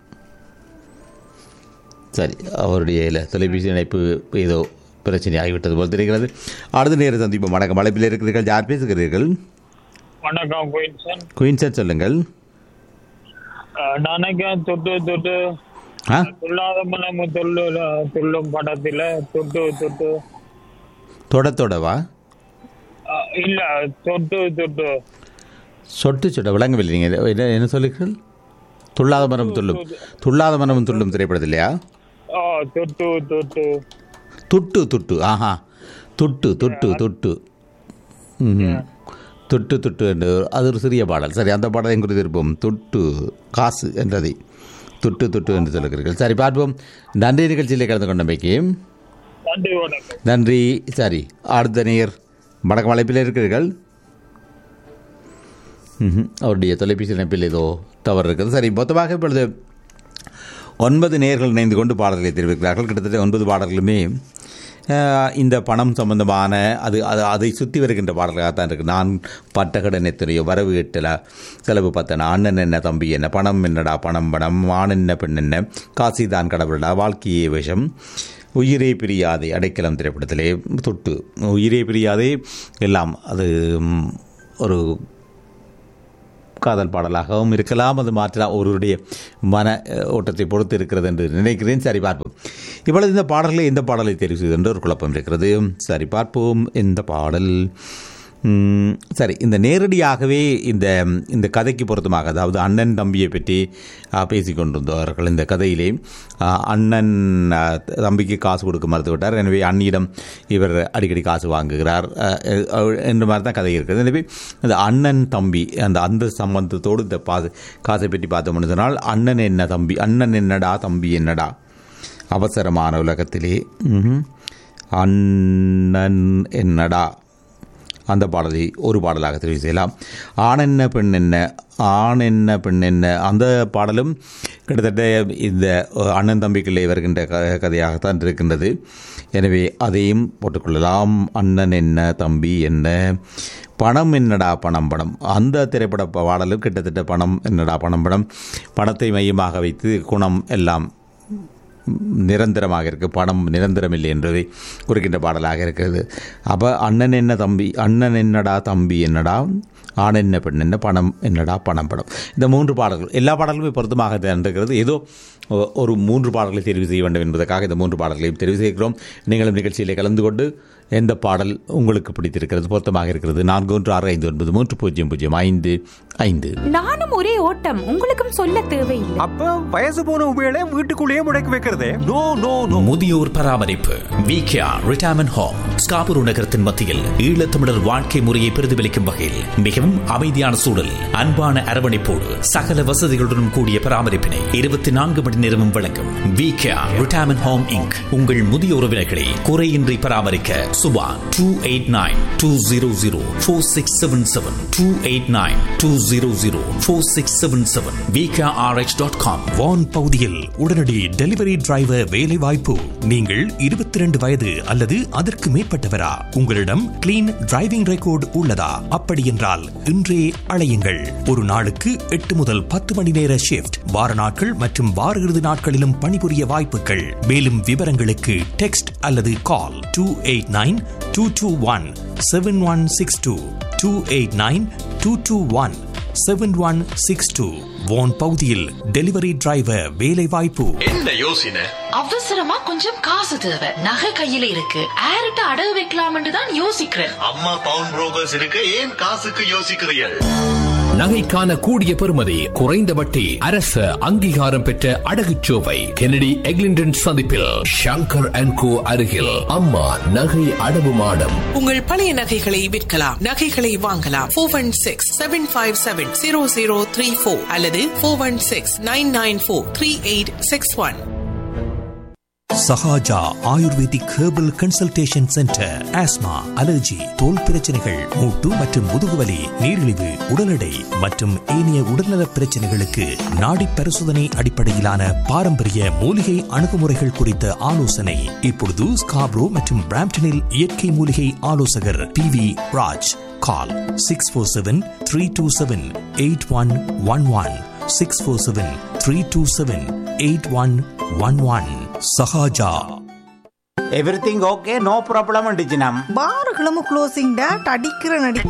S1: சரி அவருடைய இல்ல, தொலைபேசி இணைப்பு ஏதோ பிரச்சனை ஆகிவிட்டது போல் தெரிகிறது அடுத்த நேரம் சந்திப்பு வணக்கம் அழைப்பில் இருக்கிறீர்கள் யார் பேசுகிறீர்கள்
S18: வணக்கம் குயின்சன்
S1: குயின்சன் சொல்லுங்கள்
S18: நினைக்கிறேன் தொட்டு தொட்டு
S1: ஆ
S18: துள்ளாத மனம் துள்ளு துள்ளும் படத்துல தொட்டு தொட்டு
S1: தொட தொடவா
S18: ஆ, இல்ல தொட்டு தொட்டு
S1: சொட்டு சொட்ட விளங்கவில்லை நீங்கள் என்ன என்ன சொல்லுங்கள் துள்ளாத மரம் துள்ளும் துள்ளாத மரம் துள்ளும் திரைப்படத்தில் இல்லையா
S18: ஆ, தொட்டு தொட்டு
S1: துட்டு துட்டு ஆஹா துட்டு துட்டு துட்டு ம் துட்டு துட்டு என்று அது ஒரு சிறிய பாடல் சரி அந்த பாடலை குறித்து இருப்போம் துட்டு காசு என்றதை துட்டு துட்டு என்று சொல்லுகிறீர்கள் சரி பார்ப்போம் நன்றி நிகழ்ச்சியிலே கலந்து கொண்டமைக்கு
S18: நன்றி வணக்கம்
S1: நன்றி சரி அடுத்த நேர் வணக்கம் அழைப்பில் இருக்கிறீர்கள் ம்ஹும். அவருடைய தொலைபேசி இணைப்பில் ஏதோ தவறு இருக்குது சரி மொத்தமாக இப்பொழுது ஒன்பது நேர்கள் இணைந்து கொண்டு பாடல்களை தெரிவிக்கிறார்கள் கிட்டத்தட்ட ஒன்பது பாடல்களுமே அஹ், இந்த பணம் சம்பந்தமான அது அது அதை சுற்றி வருகின்ற பாடல்களாக தான் இருக்குது நான் பட்ட கடன் எத்தனையோ வரவு எட்டல செலவு பத்தனா அண்ணன் என்ன தம்பி என்ன பணம் என்னடா பணம் பணம் ஆண் என்ன பெண் என்ன காசி தான் கடவுளடா வாழ்க்கையே விஷம் உயிரே பிரியாதே அடைக்கலம் திரைப்படத்திலே தொட்டு உயிரே பிரியாதே எல்லாம் அது ம், ஒரு காதல் பாடலாகவும் இருக்கலாம் அது மாற்றலாம் ஒருவருடைய மன அஹ், ஓட்டத்தை பொறுத்து இருக்கிறது என்று நினைக்கிறேன் சரி பார்ப்போம் இவ்வளவு இந்த பாடல்களை எந்த பாடலை தெரிவு செய்வது என்று ஒரு குழப்பம் இருக்கிறது சரி பார்ப்போம் இந்த பாடல் ம், சரி இந்த நேரடியாகவே இந்த இந்த கதைக்கு பொருத்தமாக அதாவது அண்ணன் தம்பியை பற்றி ஆ, பேசிக் கொண்டிருந்தவர்கள் இந்த கதையிலே ஆ, அண்ணன் ஆ, தம்பிக்கு காசு கொடுக்க மறுத்து விட்டார் எனவே அண்ணியிடம் இவர் அடிக்கடி காசு வாங்குகிறார் ஆ, ஆ, என்ற மாதிரி தான் கதை இருக்குது எனவே இந்த அண்ணன் தம்பி அந்த அந்த சம்பந்தத்தோடு இந்த பா காசை பற்றி பார்த்தோம்னு சொன்னால் அண்ணன் என்ன தம்பி அண்ணன் என்னடா தம்பி என்னடா அவசரமான உலகத்திலே ம்ஹும். அண்ணன் என்னடா அந்த பாடலை ஒரு பாடலாக தெரிவு செய்யலாம் ஆண் என்ன பெண் என்ன ஆண் என்ன பெண் என்ன அந்த பாடலும் கிட்டத்தட்ட இந்த அண்ணன் தம்பிக்குள்ளே வருகின்ற க கதையாகத்தான் இருக்கின்றது எனவே அதையும் போட்டுக்கொள்ளலாம் அண்ணன் என்ன தம்பி என்ன பணம் என்னடா பணம் பணம் அந்த திரைப்பட பாடலும் கிட்டத்தட்ட பணம் என்னடா பணம் பணம் பணத்தை மையமாக வைத்து குணம் எல்லாம் நிரந்தரமாக இருக்கு பணம் நிரந்தரம் இல்லை என்பதை குறிக்கின்ற பாடலாக இருக்கிறது அப்போ அண்ணன் என்ன தம்பி அண்ணன் என்னடா தம்பி என்னடா ஆண் என்ன பெண் என்ன பணம் என்னடா பணம் பணம் இந்த மூன்று பாடல்கள் எல்லா பாடல்களுமே பொருத்தமாக தான் இருக்கிறது ஏதோ ஒ- ஒரு மூன்று பாடல்களை தெரிவு செய்ய வேண்டும் என்பதற்காக இந்த மூன்று பாடல்களையும் தெரிவு செய்கிறோம் நீங்களும் நிகழ்ச்சியிலே கலந்து கொண்டு எந்த பாடல் உங்களுக்கு பிடித்திருக்கிறது பொருத்தமாக இருக்கிறது நான்கு ஒன்று ஆறு ஐந்து ஒன்பது மூன்று பூஜ்ஜியம் பூஜ்ஜியம் ஐந்து ஐந்து
S8: நானும் ஒரே ஓட்டம் உங்களுக்கும் சொல்ல தேவையில்லை
S19: அப்ப வயசு போன உபயோக வீட்டுக்குள்ளேயே முடக்கி வைக்கிறதே நோ நோ நோ
S13: முதியோர் பராமரிப்பு விகேஆர் ரிட்டையர்மெண்ட் ஹோம் ஸ்காபூர் நகரத்தின் மத்தியில் ஈழத்தமிழர் வாழ்க்கை முறையை பிரதிபலிக்கும் வகையில் மிகவும் அமைதியான சூழல் அன்பான அரவணைப்போடு சகல வசதிகளுடன் கூடிய பராமரிப்பினை இருபத்தி நான்கு மணி நேரமும் வழங்கும் விகேஆர் ரிட்டையர்மெண்ட் ஹோம் இங்க் உங்கள் முதிய உறவினர்களை குறையின்றி பராமரிக்க
S7: Subhan two eight nine two zero zero four six seven seven two eight nine two zero zero four six seven seven VKRH dot com Vaughan பகுதியில் உடனடி டெலிவரி டிரைவர் வேலை வாய்ப்பு நீங்கள் இருபத்தி ரெண்டு வயது அல்லது அதற்கு மேற்பட்டவரா உங்களிடம் கிளீன் டிரைவிங் ரெக்கார்டு உள்ளதா அப்படி என்றால் இன்றே அழையுங்கள் ஒரு நாளுக்கு எட்டு முதல் பத்து மணி நேர ஷிப்ட் வார நாட்கள் மற்றும் வார இறுதி நாட்களிலும் பணிபுரிய வாய்ப்புகள் மேலும் விவரங்களுக்கு டெக்ஸ்ட் அல்லது call two eight nine two two one seven one six two two eight nine two two one seven one six two Vaughan பகுதியில் டெலிவரி டிரைவர் வேலை வாய்ப்பு
S20: என்ன யோசனை
S21: அவசரமா கொஞ்சம் காசு தேவை நகை கையில இருக்கு ஆரிட்ட அடகு வைக்கலாம்னு தான் யோசிக்கிறேன்
S20: அம்மா பவுன் புரோக்கர்ஸ் இருக்க ஏன் காசுக்கு யோசிக்கிறீர்கள்
S22: நகைக்கான கூடிய பெறுமதி குறைந்த வட்டி அரசு அங்கீகாரம் பெற்ற அடகுச்சோவை கெனடி எக்லிண்டன் சந்திப்பில் ஷங்கர் அண்ட் கோ அருகில் அம்மா நகை அடவு மாடம்
S23: உங்கள் பழைய நகைகளை விற்கலாம் நகைகளை வாங்கலாம் four one six seven five seven zero zero three four அல்லது four one six nine nine four three eight six one
S7: Sahaja ayurvedic herbal consultation centre asthma allergy தோல் பிரச்சனைகள் மூட்டு மற்றும் முதுகுவலி நீரிழிவு உடல் எடை மற்றும் ஏனைய உடல்நல பிரச்சனைகளுக்கு நாடி பரிசோதனை அடிப்படையிலான பாரம்பரிய மூலிகை அணுகுமுறைகள் குறித்த ஆலோசனை இப்பொழுது ஸ்காப்ரோ மற்றும் பிராம்டனில் இயற்கை மூலிகை ஆலோசகர் P V Raj call six four seven three two seven eight one one one six four seven three two seven eight one one one Sahaja
S12: everything okay no problem டிஜினம்
S24: பாருகளும் க்ளோசிங் டேட் அடிக்கிற நடி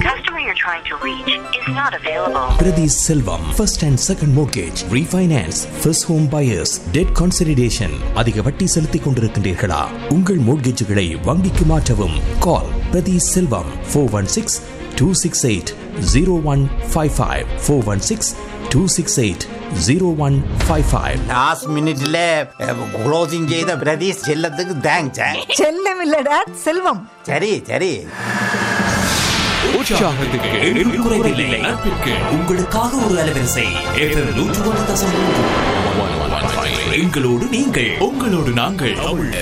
S7: Priti Selvam, first and second mortgage, refinance, first home buyers, debt consolidation. அதிக வட்டி செலுத்திக் கொண்டிருக்கின்றீர்களா உங்கள் மோட்கேஜுகளை வங்கிக்கு மாற்றவும் call Prathi Selvam four one six two six eight zero one five five four one six two six eight zero one five five
S12: last மினிட்ல closing செய்த பிரதீஷ் செல்லத்துக்கு thanks
S24: செல்லம் இல்ல டேட் செல்வம்
S12: சரி சரி
S7: உற்சாகத்துக்கு எண்ணில் குறைவில்லை. நட்பிற்கு உங்களுக்காக ஒரு அலைவரிசை ஏப்ரல் நூற்று ஒன்று தசம் மூன்று. எங்களோடு நீங்கள் உங்களோடு நாங்கள்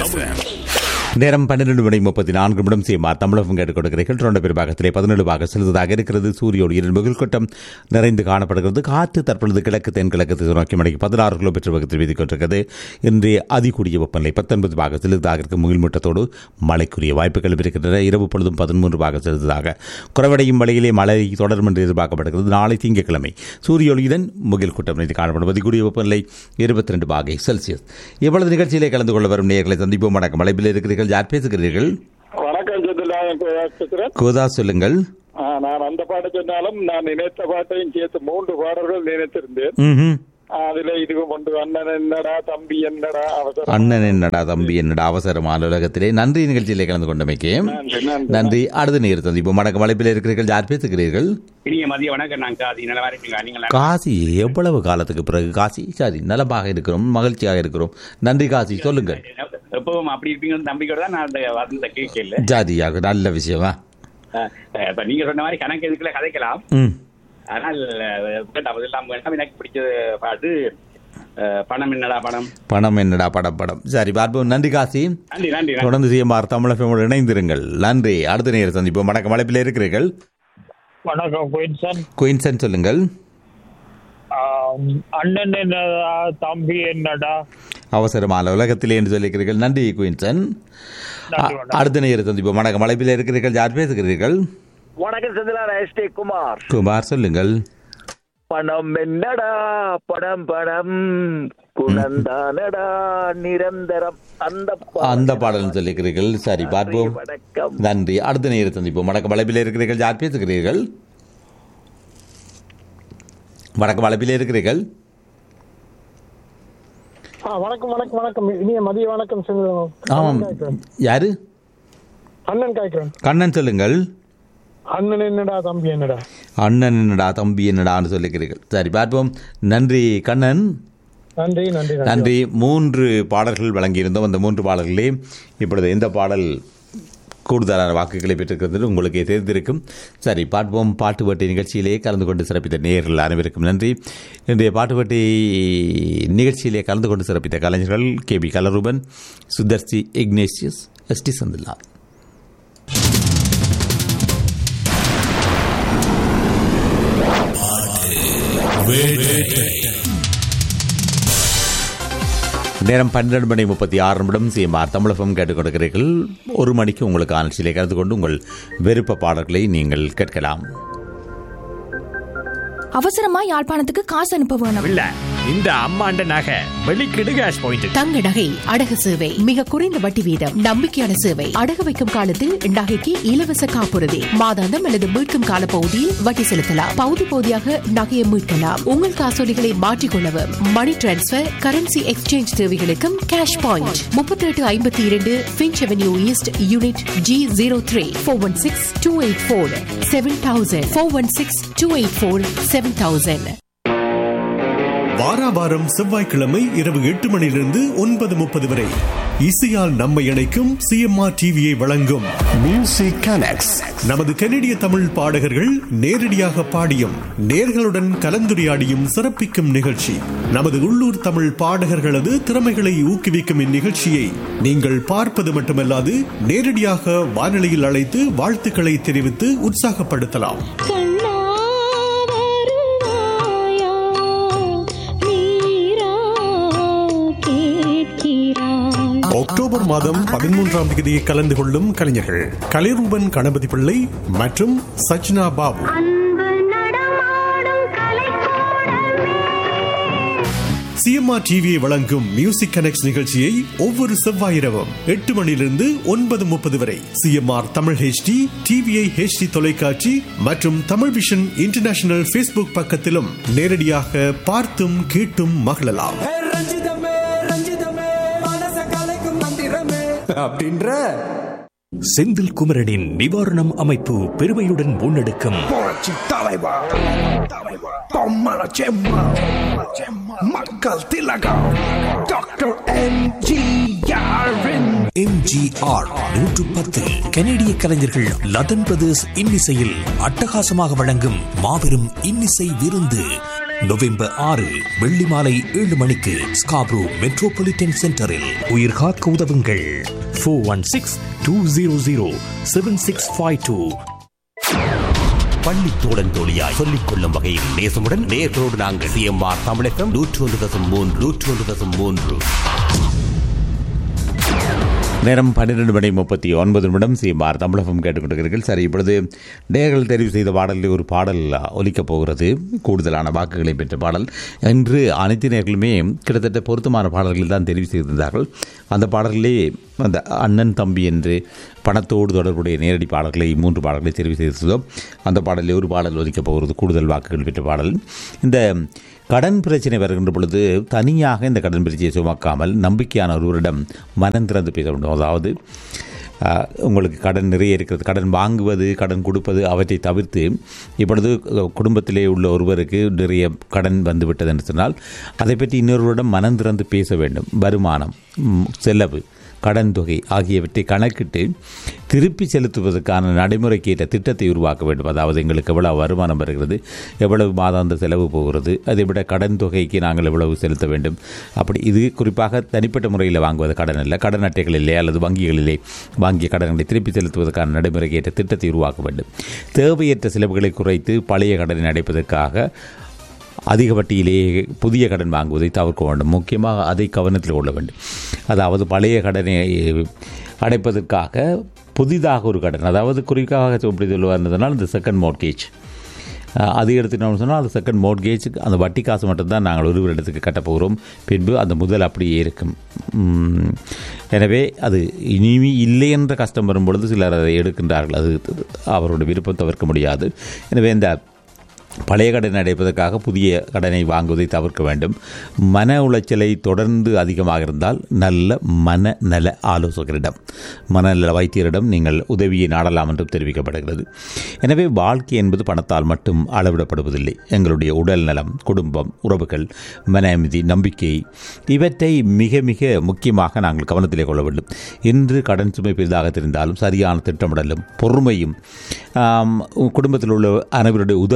S1: நேரம் பன்னிரண்டு மணி முப்பத்தி நான்கு நிமிடம் சீமார் தமிழகம் கேட்டுக் கொடுக்கிறீர்கள் தொண்ட பெரும்பாகத்திலே பதினேழு பாக செலுத்ததாக இருக்கிறது சூரிய ஒளியின் முகில் கூட்டம் நிறைந்து காணப்படுகிறது காற்று தற்பொழுது கிழக்கு தென்கிழக்கு திசை நோக்கி மணிக்கு பதினாறு கிலோமீட்டர் வேகத்தில் வீதிக் கொண்டிருக்கிறது இன்றைய அதிகூடிய வெப்பநிலை பத்தொன்பது பாக செலுத்ததாக இருக்கும் முகில் மூட்டத்தோடு மழைக்குரிய வாய்ப்புகள் இருக்கின்றன இரவு பொழுதும் பதிமூன்று பாக செலுத்ததாக குறைவடையும் மழையிலே மழை தொடரும் என்று எதிர்பார்க்கப்படுகிறது நாளை திங்கட்கிழமை சூரிய ஒளியுடன் முகில் கூட்டம் நிறைந்து காணப்படும் அதிகூடிய வெப்பநிலை இருபத்தி ரெண்டு பாகை செல்சியஸ் இவ்வளவு நிகழ்ச்சியிலே கலந்து கொள்ள வரும் நேர்களை சந்திப்போம் வணக்கம் மலைப்பில் இருக்கிறீர்கள் யார் பேசுகிறீர்கள்
S18: வணக்கம் செந்திலாயன் பேசுகிறேன்
S1: கோதா சொல்லுங்கள்
S18: ஆ, நான் அந்த பாட்டு சொன்னாலும் நான் நினைத்த பாட்டையும் சேர்த்து மூன்று பாடல்கள் நினைத்திருந்தேன்
S1: ம்ஹும்.
S18: அதுல இதுவும் ஒன்று அண்ணன் என்னடா தம்பி என்னடா அவசரம்
S1: அண்ணன் என்னடா தம்பி என்னடா அவசரம் அலுவலகத்திலே நன்றி நிகழ்ச்சியிலே கலந்து கொண்டமைக்கு
S18: நன்றி, நன்றி.
S1: நன்றி அடுத்த நேர் சந்திப்போம் வணக்கம் மலைப்பில் இருக்கிறீர்கள் யார் பேசுகிறீர்கள்
S25: இனிய மதிய வணக்கம் நான் காதி நல்லா இருக்கீங்களா நீங்கள்
S1: காசி எவ்வளவு காலத்துக்கு பிறகு காசி சரி நலமாக இருக்கிறோம் மகிழ்ச்சியாக இருக்கிறோம் நன்றி காசி சொல்லுங்கள்
S25: எப்பவும் அப்படி இருப்பீங்கன்னு நம்பிக்கையோட தான் நான் அந்த வசந்த கேட்கல
S1: ஜாதியாக நல்ல விஷயமா
S25: இப்ப நீங்க சொன்ன மாதிரி கணக்கு எதுக்குள்ள கதைக்கலாம்
S1: ம்
S25: ஆனால் அஹ், வேண்டாம் அதெல்லாம் வேண்டாம் எனக்கு பிடிச்ச பாட்டு அஹ், பணம் என்னடா பணம்
S1: பணம் என்னடா படம் படம் சரி பார்ப்போம் நன்றி காசி
S25: நன்றி நன்றி நன்றி.
S1: தொடர்ந்து சிஎம்ஆர் தமிழகமோடு இணைந்திருங்கள் நன்றி அடுத்த நேரம் சந்திப்போம் வணக்கம் மலைப்பில் இருக்கிறீர்கள்
S18: வணக்கம் குயின்சன்
S1: குயின்சன் சொல்லுங்கள்
S18: ஆம், அண்ணன் என்னடா தம்பி என்னடா
S1: அவசரமான உலகத்திலே என்று சொல்லியிருக்கிறீர்கள் நன்றி குயின்சன் அ- அடுத்த நேரம் சந்திப்போம் வணக்கம் மலைப்பில் இருக்கிறீர்கள் யார் பேசுகிறீர்கள்
S26: வணக்கம் செந்திலா எஸ் டி குமார்
S1: குமார் சொல்லுங்கள்
S26: பணம் என்னடா பணம் பணம் குணந்தானடா நிரந்தரம் அந்த
S1: அந்த பாடல் சொல்லியிருக்கிறீர்கள் சரி பார்ப்போம்
S26: வணக்கம்
S1: நன்றி அடுத்த நேரம் சந்திப்போம் வணக்கம் வளைப்பில் இருக்கிறீர்கள் யார் பேசுகிறீர்கள் வணக்கம் வளைப்பில் இருக்கிறீர்கள்
S27: ஆ, வணக்கம் வணக்கம் வணக்கம் இனிய மதிய வணக்கம் செந்தில்.
S1: ஆமாம்
S27: காய்க்கிறேன்.
S1: யாரு
S27: அண்ணன் காய்க்கிறேன்
S1: கண்ணன் சொல்லுங்கள்
S27: அண்ணன் என்னடா தம்பி என்னடா
S1: அண்ணன் என்னடா தம்பி என்னடான்னு சொல்லிக்கிறீர்கள் சரி பார்ப்போம் நன்றி கண்ணன்
S27: நன்றி நன்றி நன்றி
S1: நன்றி மூன்று பாடல்கள் வழங்கியிருந்தோம் அந்த மூன்று பாடல்களே இப்பொழுது எந்த பாடல் கூடுதலான வாக்குகளை பெற்றிருக்கிறது உங்களுக்கே தெரிந்திருக்கும் சரி பார்ப்போம் பாட்டு வேட்டை நிகழ்ச்சியிலே கலந்து கொண்டு சிறப்பித்த நேயர்கள் அனைவருக்கும் நன்றி இன்றைய பாட்டு வேட்டை நிகழ்ச்சியிலே கலந்து கொண்டு சிறப்பித்த கலைஞர்கள் K P Kalaroopan Sudharsi Ignatius S T Chandilal நேரம் பன்னிரண்டு மணி முப்பத்தி ஆறு நிமிடம் சிஎம்ஆர் தமிழகம் கேட்டுக் கொடுக்கிறீர்கள் ஒரு மணிக்கு உங்களுக்கு ஆட்சியிலே கலந்து கொண்டு உங்கள் விருப்ப பாடல்களை நீங்கள் கேட்கலாம்
S8: அவசரமா யாழ்ப்பாணத்துக்கு காசு அனுப்ப வேணும்
S2: இல்ல இந்த அம்மாண்ட நகை வெளிக்கிடு கேஷ் பாயிண்ட்
S23: தங்க நகை அடகு சேவை மிக குறைந்த வட்டி வீதம் நம்பிக்கையான சேவை அடகு வைக்கும் காலத்தில் நகைக்கு இலவச காப்புறுதி மாதாந்தம் அல்லது மீட்கும் கால பகுதியில் வட்டி செலுத்தலாம் பகுதி பகுதியாக நகையை மீட்கலாம் உங்கள் காசோலிகளை மாற்றிக்கொள்ளவும் மணி டிரான்ஸ்பர் கரன்சி எக்ஸ்சேஞ்ச் தேவைகளுக்கும் கேஷ் பாயிண்ட் முப்பத்தி எட்டு ஐம்பத்தி இரண்டு Finch avenue east unit G zero three four one six two eight four seven thousand four one six two eight four seven thousand
S3: வாரா வாரம் செவ்வாய்க்கிழமை இரவு எட்டு மணியிலிருந்து ஒன்பது முப்பது வரை இசையால் நம்மை இணைக்கும் சிஎம்ஆர் டிவியை வழங்கும் மியூசிக் கனெக்ட்ஸ் நமது கனடிய தமிழ் பாடகர்கள் நேரடியாக பாடியும் நேர்களுடன் கலந்துரையாடியும் சிறப்பிக்கும் நிகழ்ச்சி நமது உள்ளூர் தமிழ் பாடகர்களது திறமைகளை ஊக்குவிக்கும் இந்நிகழ்ச்சியை நீங்கள் பார்ப்பது மட்டுமல்லாது நேரடியாக வானொலியில் அழைத்து வாழ்த்துக்களை தெரிவித்து உற்சாகப்படுத்தலாம் அக்டோபர் மாதம் பதிமூன்றாம் தேதி கலந்து கொள்ளும் கலைஞர்கள் கலைரூபன் கணபதி பிள்ளை மற்றும் சச்னா பாபு சிஎம்ஆர் டிவியை வழங்கும் மியூசிக் கனெக்ட் நிகழ்ச்சியை ஒவ்வொரு செவ்வாய் இரவும் எட்டு மணியிலிருந்து ஒன்பது முப்பது வரை CMR Tamil HD TVI HD தொலைக்காட்சி மற்றும் தமிழ் விஷன் இன்டர்நேஷனல் ஃபேஸ்புக் பக்கத்திலும் நேரடியாக பார்த்தும் கேட்டும் மகிழலாம்
S7: அப்படின்ற செந்தில் குமரனின் நிவாரணம் அமைப்பு பெருமையுடன் முன்னெடுக்கும்
S4: மக்கள் திலகம் டாக்டர் எம்ஜிஆரின்
S7: எம்ஜிஆர் நூற்று பத்து கனேடிய கலைஞர்கள் லதன் பிரதர்ஸ் இன்னிசையில் அட்டகாசமாக வழங்கும் மாபெரும் இன்னிசை விருந்து நவம்பர் ஆறு வெள்ளி மாலை ஏழு மணிக்கு ஸ்காப்ரோ மெட்ரோபாலிட்டன் சென்டரில் உயிர் காக்க உதவுங்கள் four one six two zero zero seven six five two
S5: பள்ளி தோழன் தோழியாய் சொல்லிக் கொள்ளும் வகையில் நேசமுடன் நேர்களோடு நாங்கள் சிஎம்ஆர் தமிழகம் நூற்று ஒன்று தசம் மூன்று நூற்று ஒன்று தசம் மூன்று
S1: நேரம் பன்னிரெண்டு மணி முப்பத்தி ஒன்பது நிமிடம் சிஎம்ஆர் தமிழகம் கேட்டுக்கொண்டிருக்கிறீர்கள் சரி இப்பொழுது நேர்கள் தெரிவு செய்த பாடலில் ஒரு பாடல் ஒலிக்கப் போகிறது கூடுதலான வாக்குகளை பெற்ற பாடல் இன்று அனைத்து நேர்களுமே கிட்டத்தட்ட பொருத்தமான பாடல்கள் தான் தெரிவு செய்திருந்தார்கள் அந்த பாடல்களே அந்த அண்ணன் தம்பி என்று பணத்தோடு தொடர்புடைய நேரடி பாடல்களை மூன்று பாடல்களை தெரிவு செய்திருந்தோம் அந்த பாடலில் ஒரு பாடல் ஒலிக்கப் போகிறது கூடுதல் வாக்குகள் பெற்ற பாடல் இந்த கடன் பிரச்சனை வருகின்ற பொழுது தனியாக இந்த கடன் பிரச்சனையை சுமக்காமல் நம்பிக்கையான ஒருவரிடம் மனம் திறந்து பேச வேண்டும் அதாவது உங்களுக்கு கடன் நிறைய இருக்கிறது கடன் வாங்குவது கடன் கொடுப்பது அவற்றை தவிர்த்து இப்பொழுது குடும்பத்திலே உள்ள ஒருவருக்கு நிறைய கடன் வந்துவிட்டது என்று சொன்னால் அதை பற்றி இன்னொருவரிடம் மனம் திறந்து பேச வேண்டும் வருமானம் செலவு கடன் தொகை ஆகியவற்றை கணக்கிட்டு திருப்பி செலுத்துவதற்கான நடைமுறைக்கு ஏற்ற திட்டத்தை உருவாக்க வேண்டும் அதாவது எங்களுக்கு எவ்வளவு வருமானம் வருகிறது எவ்வளவு மாதாந்த செலவு போகிறது அதை விட கடன் தொகைக்கு நாங்கள் எவ்வளவு செலுத்த வேண்டும் அப்படி இது குறிப்பாக தனிப்பட்ட முறையில் வாங்குவது கடன் அல்ல கடன் அட்டைகளிலே அல்லது வங்கிகளிலே வாங்கிய கடன்களை திருப்பி செலுத்துவதற்கான நடைமுறைக்கு ஏற்ற திட்டத்தை உருவாக்க வேண்டும் தேவையற்ற செலவுகளை குறைத்து பழைய கடனை அடைப்பதற்காக அதிக வட்டியிலேயே புதிய கடன் வாங்குவதை தவிர்க்க வேண்டும் முக்கியமாக அதை கவனத்தில் கொள்ள வேண்டும் அதாவது பழைய கடனை அடைப்பதற்காக புதிதாக ஒரு கடன் அதாவது குறிப்பாக எப்படி சொல்லுவார்ன்றதுனால் இந்த செகண்ட் மோட்கேஜ் அது எடுத்துட்டோம்னு சொன்னால் அது செகண்ட் மோட்கேஜ் அந்த வட்டி காசு மட்டும்தான் நாங்கள் ஒரு இடத்துக்கு கட்டப்போகிறோம் பின்பு அந்த முதல் அப்படியே இருக்கும் எனவே அது இனிமே இல்லை என்ற கஷ்டம் வரும்பொழுது சிலர் அதை எடுக்கின்றார்கள் அது அவருடைய விருப்பம் தவிர்க்க முடியாது எனவே இந்த பழைய கடனை அடைப்பதற்காக புதிய கடனை வாங்குவதை தவிர்க்க வேண்டும் மன உளைச்சலை தொடர்ந்து அதிகமாக இருந்தால் நல்ல மன நல ஆலோசகரிடம் மனநல வைத்தியரிடம் நீங்கள் உதவியை நாடலாம் என்றும் தெரிவிக்கப்படுகிறது எனவே வாழ்க்கை என்பது பணத்தால் மட்டும் அளவிடப்படுவதில்லை எங்களுடைய உடல் நலம் குடும்பம் உறவுகள் மன அமைதி நம்பிக்கை இவற்றை மிக மிக முக்கியமாக நாங்கள் கவனத்திலே கொள்ள வேண்டும் இன்று கடன் சுமை பெரிதாக தெரிந்தாலும் சரியான திட்டமிடலும் பொறுமையும் குடும்பத்தில் உள்ள அனைவருடைய உதவியும் இருந்தால்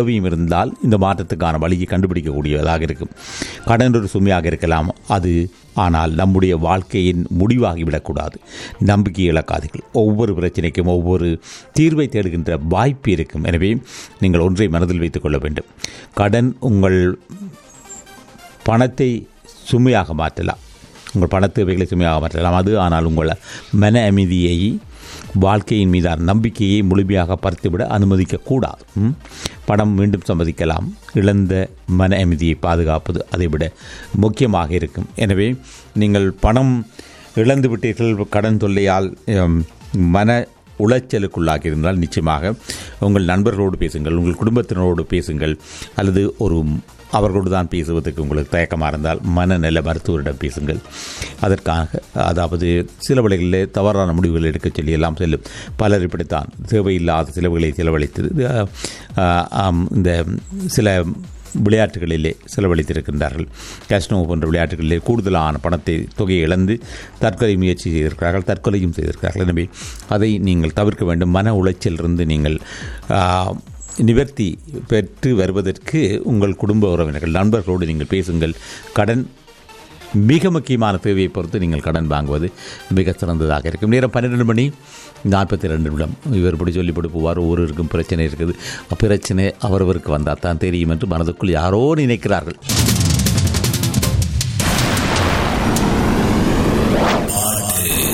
S1: இருந்தால் இந்த மாற்றத்துக்கான வழியை கண்டுபிடிக்கக்கூடியதாக இருக்கும் கடன் ஒரு சுமையாக இருக்கலாம் அது ஆனால் நம்முடைய வாழ்க்கையின் முடிவாகிவிடக்கூடாது நம்பிக்கை இழக்காதீர்கள் ஒவ்வொரு பிரச்சனைக்கும் ஒவ்வொரு தீர்வை தேடுகின்ற வாய்ப்பு இருக்கும் எனவே நீங்கள் ஒன்றை மனதில் வைத்துக் கொள்ள வேண்டும் கடன் உங்கள் பணத்தை சுமையாக மாற்றலாம் உங்கள் பண தேவைகளை சுமையாக மாற்றலாம் அது ஆனால் உங்கள் மன அமைதியை வாழ்க்கையின் மீதான நம்பிக்கையை முழுமையாக பறித்துவிட அனுமதிக்கக்கூடாது ம்? பணம் மீண்டும் சம்மதிக்கலாம் இழந்த மன அமைதியை பாதுகாப்பது அதைவிட முக்கியமாக இருக்கும் எனவே நீங்கள் பணம் இழந்து விட்டீர்கள் கடன் தொல்லையால் எம், மன உளைச்சலுக்குள்ளாகி இருந்தால் நிச்சயமாக உங்கள் நண்பர்களோடு பேசுங்கள் உங்கள் குடும்பத்தினரோடு பேசுங்கள் அல்லது ஒரு அவர்களோடு தான் பேசுவதற்கு உங்களுக்கு தயக்கமாக இருந்தால் மனநல மருத்துவரிடம் பேசுங்கள் அதற்காக அதாவது சில வழிகளில் தவறான முடிவுகள் எடுக்கச் சொல்லி எல்லாம் செல்லும் பலர் இப்படித்தான் தேவையில்லாத செலவுகளை செலவழித்து அஹ், அஹ், ஆம், இந்த சில விளையாட்டுகளிலே செலவழித்திருக்கின்றார்கள் கேஷ்னோ போன்ற விளையாட்டுகளிலே கூடுதலான பணத்தை தொகையை இழந்து தற்கொலை முயற்சி செய்திருக்கிறார்கள் தற்கொலையும் செய்திருக்கிறார்கள் எனவே அதை நீங்கள் தவிர்க்க வேண்டும் மன உளைச்சலிருந்து நீங்கள் ஆ, நிவர்த்தி பெற்று வருவதற்கு உங்கள் குடும்ப உறவினர்கள் நண்பர்களோடு நீங்கள் பேசுங்கள் கடன் மிக முக்கியமான தேவையை பொறுத்து நீங்கள் கடன் வாங்குவது மிக சிறந்ததாக இருக்கும் நேரம் பன்னிரெண்டு மணி நாற்பத்தி ரெண்டு நிமிடம் இவர் இப்படி சொல்லி போட்டு போவார் ஒருவருக்கும் பிரச்சனை இருக்குது பிரச்சனை அவரவருக்கு வந்தால் தான் தெரியும் என்று மனதுக்குள் யாரோ நினைக்கிறார்கள்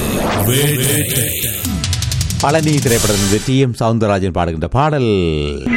S1: பழனி திரைப்படத்திலிருந்து டி எம் சவுந்தரராஜன் பாடுகின்ற பாடல்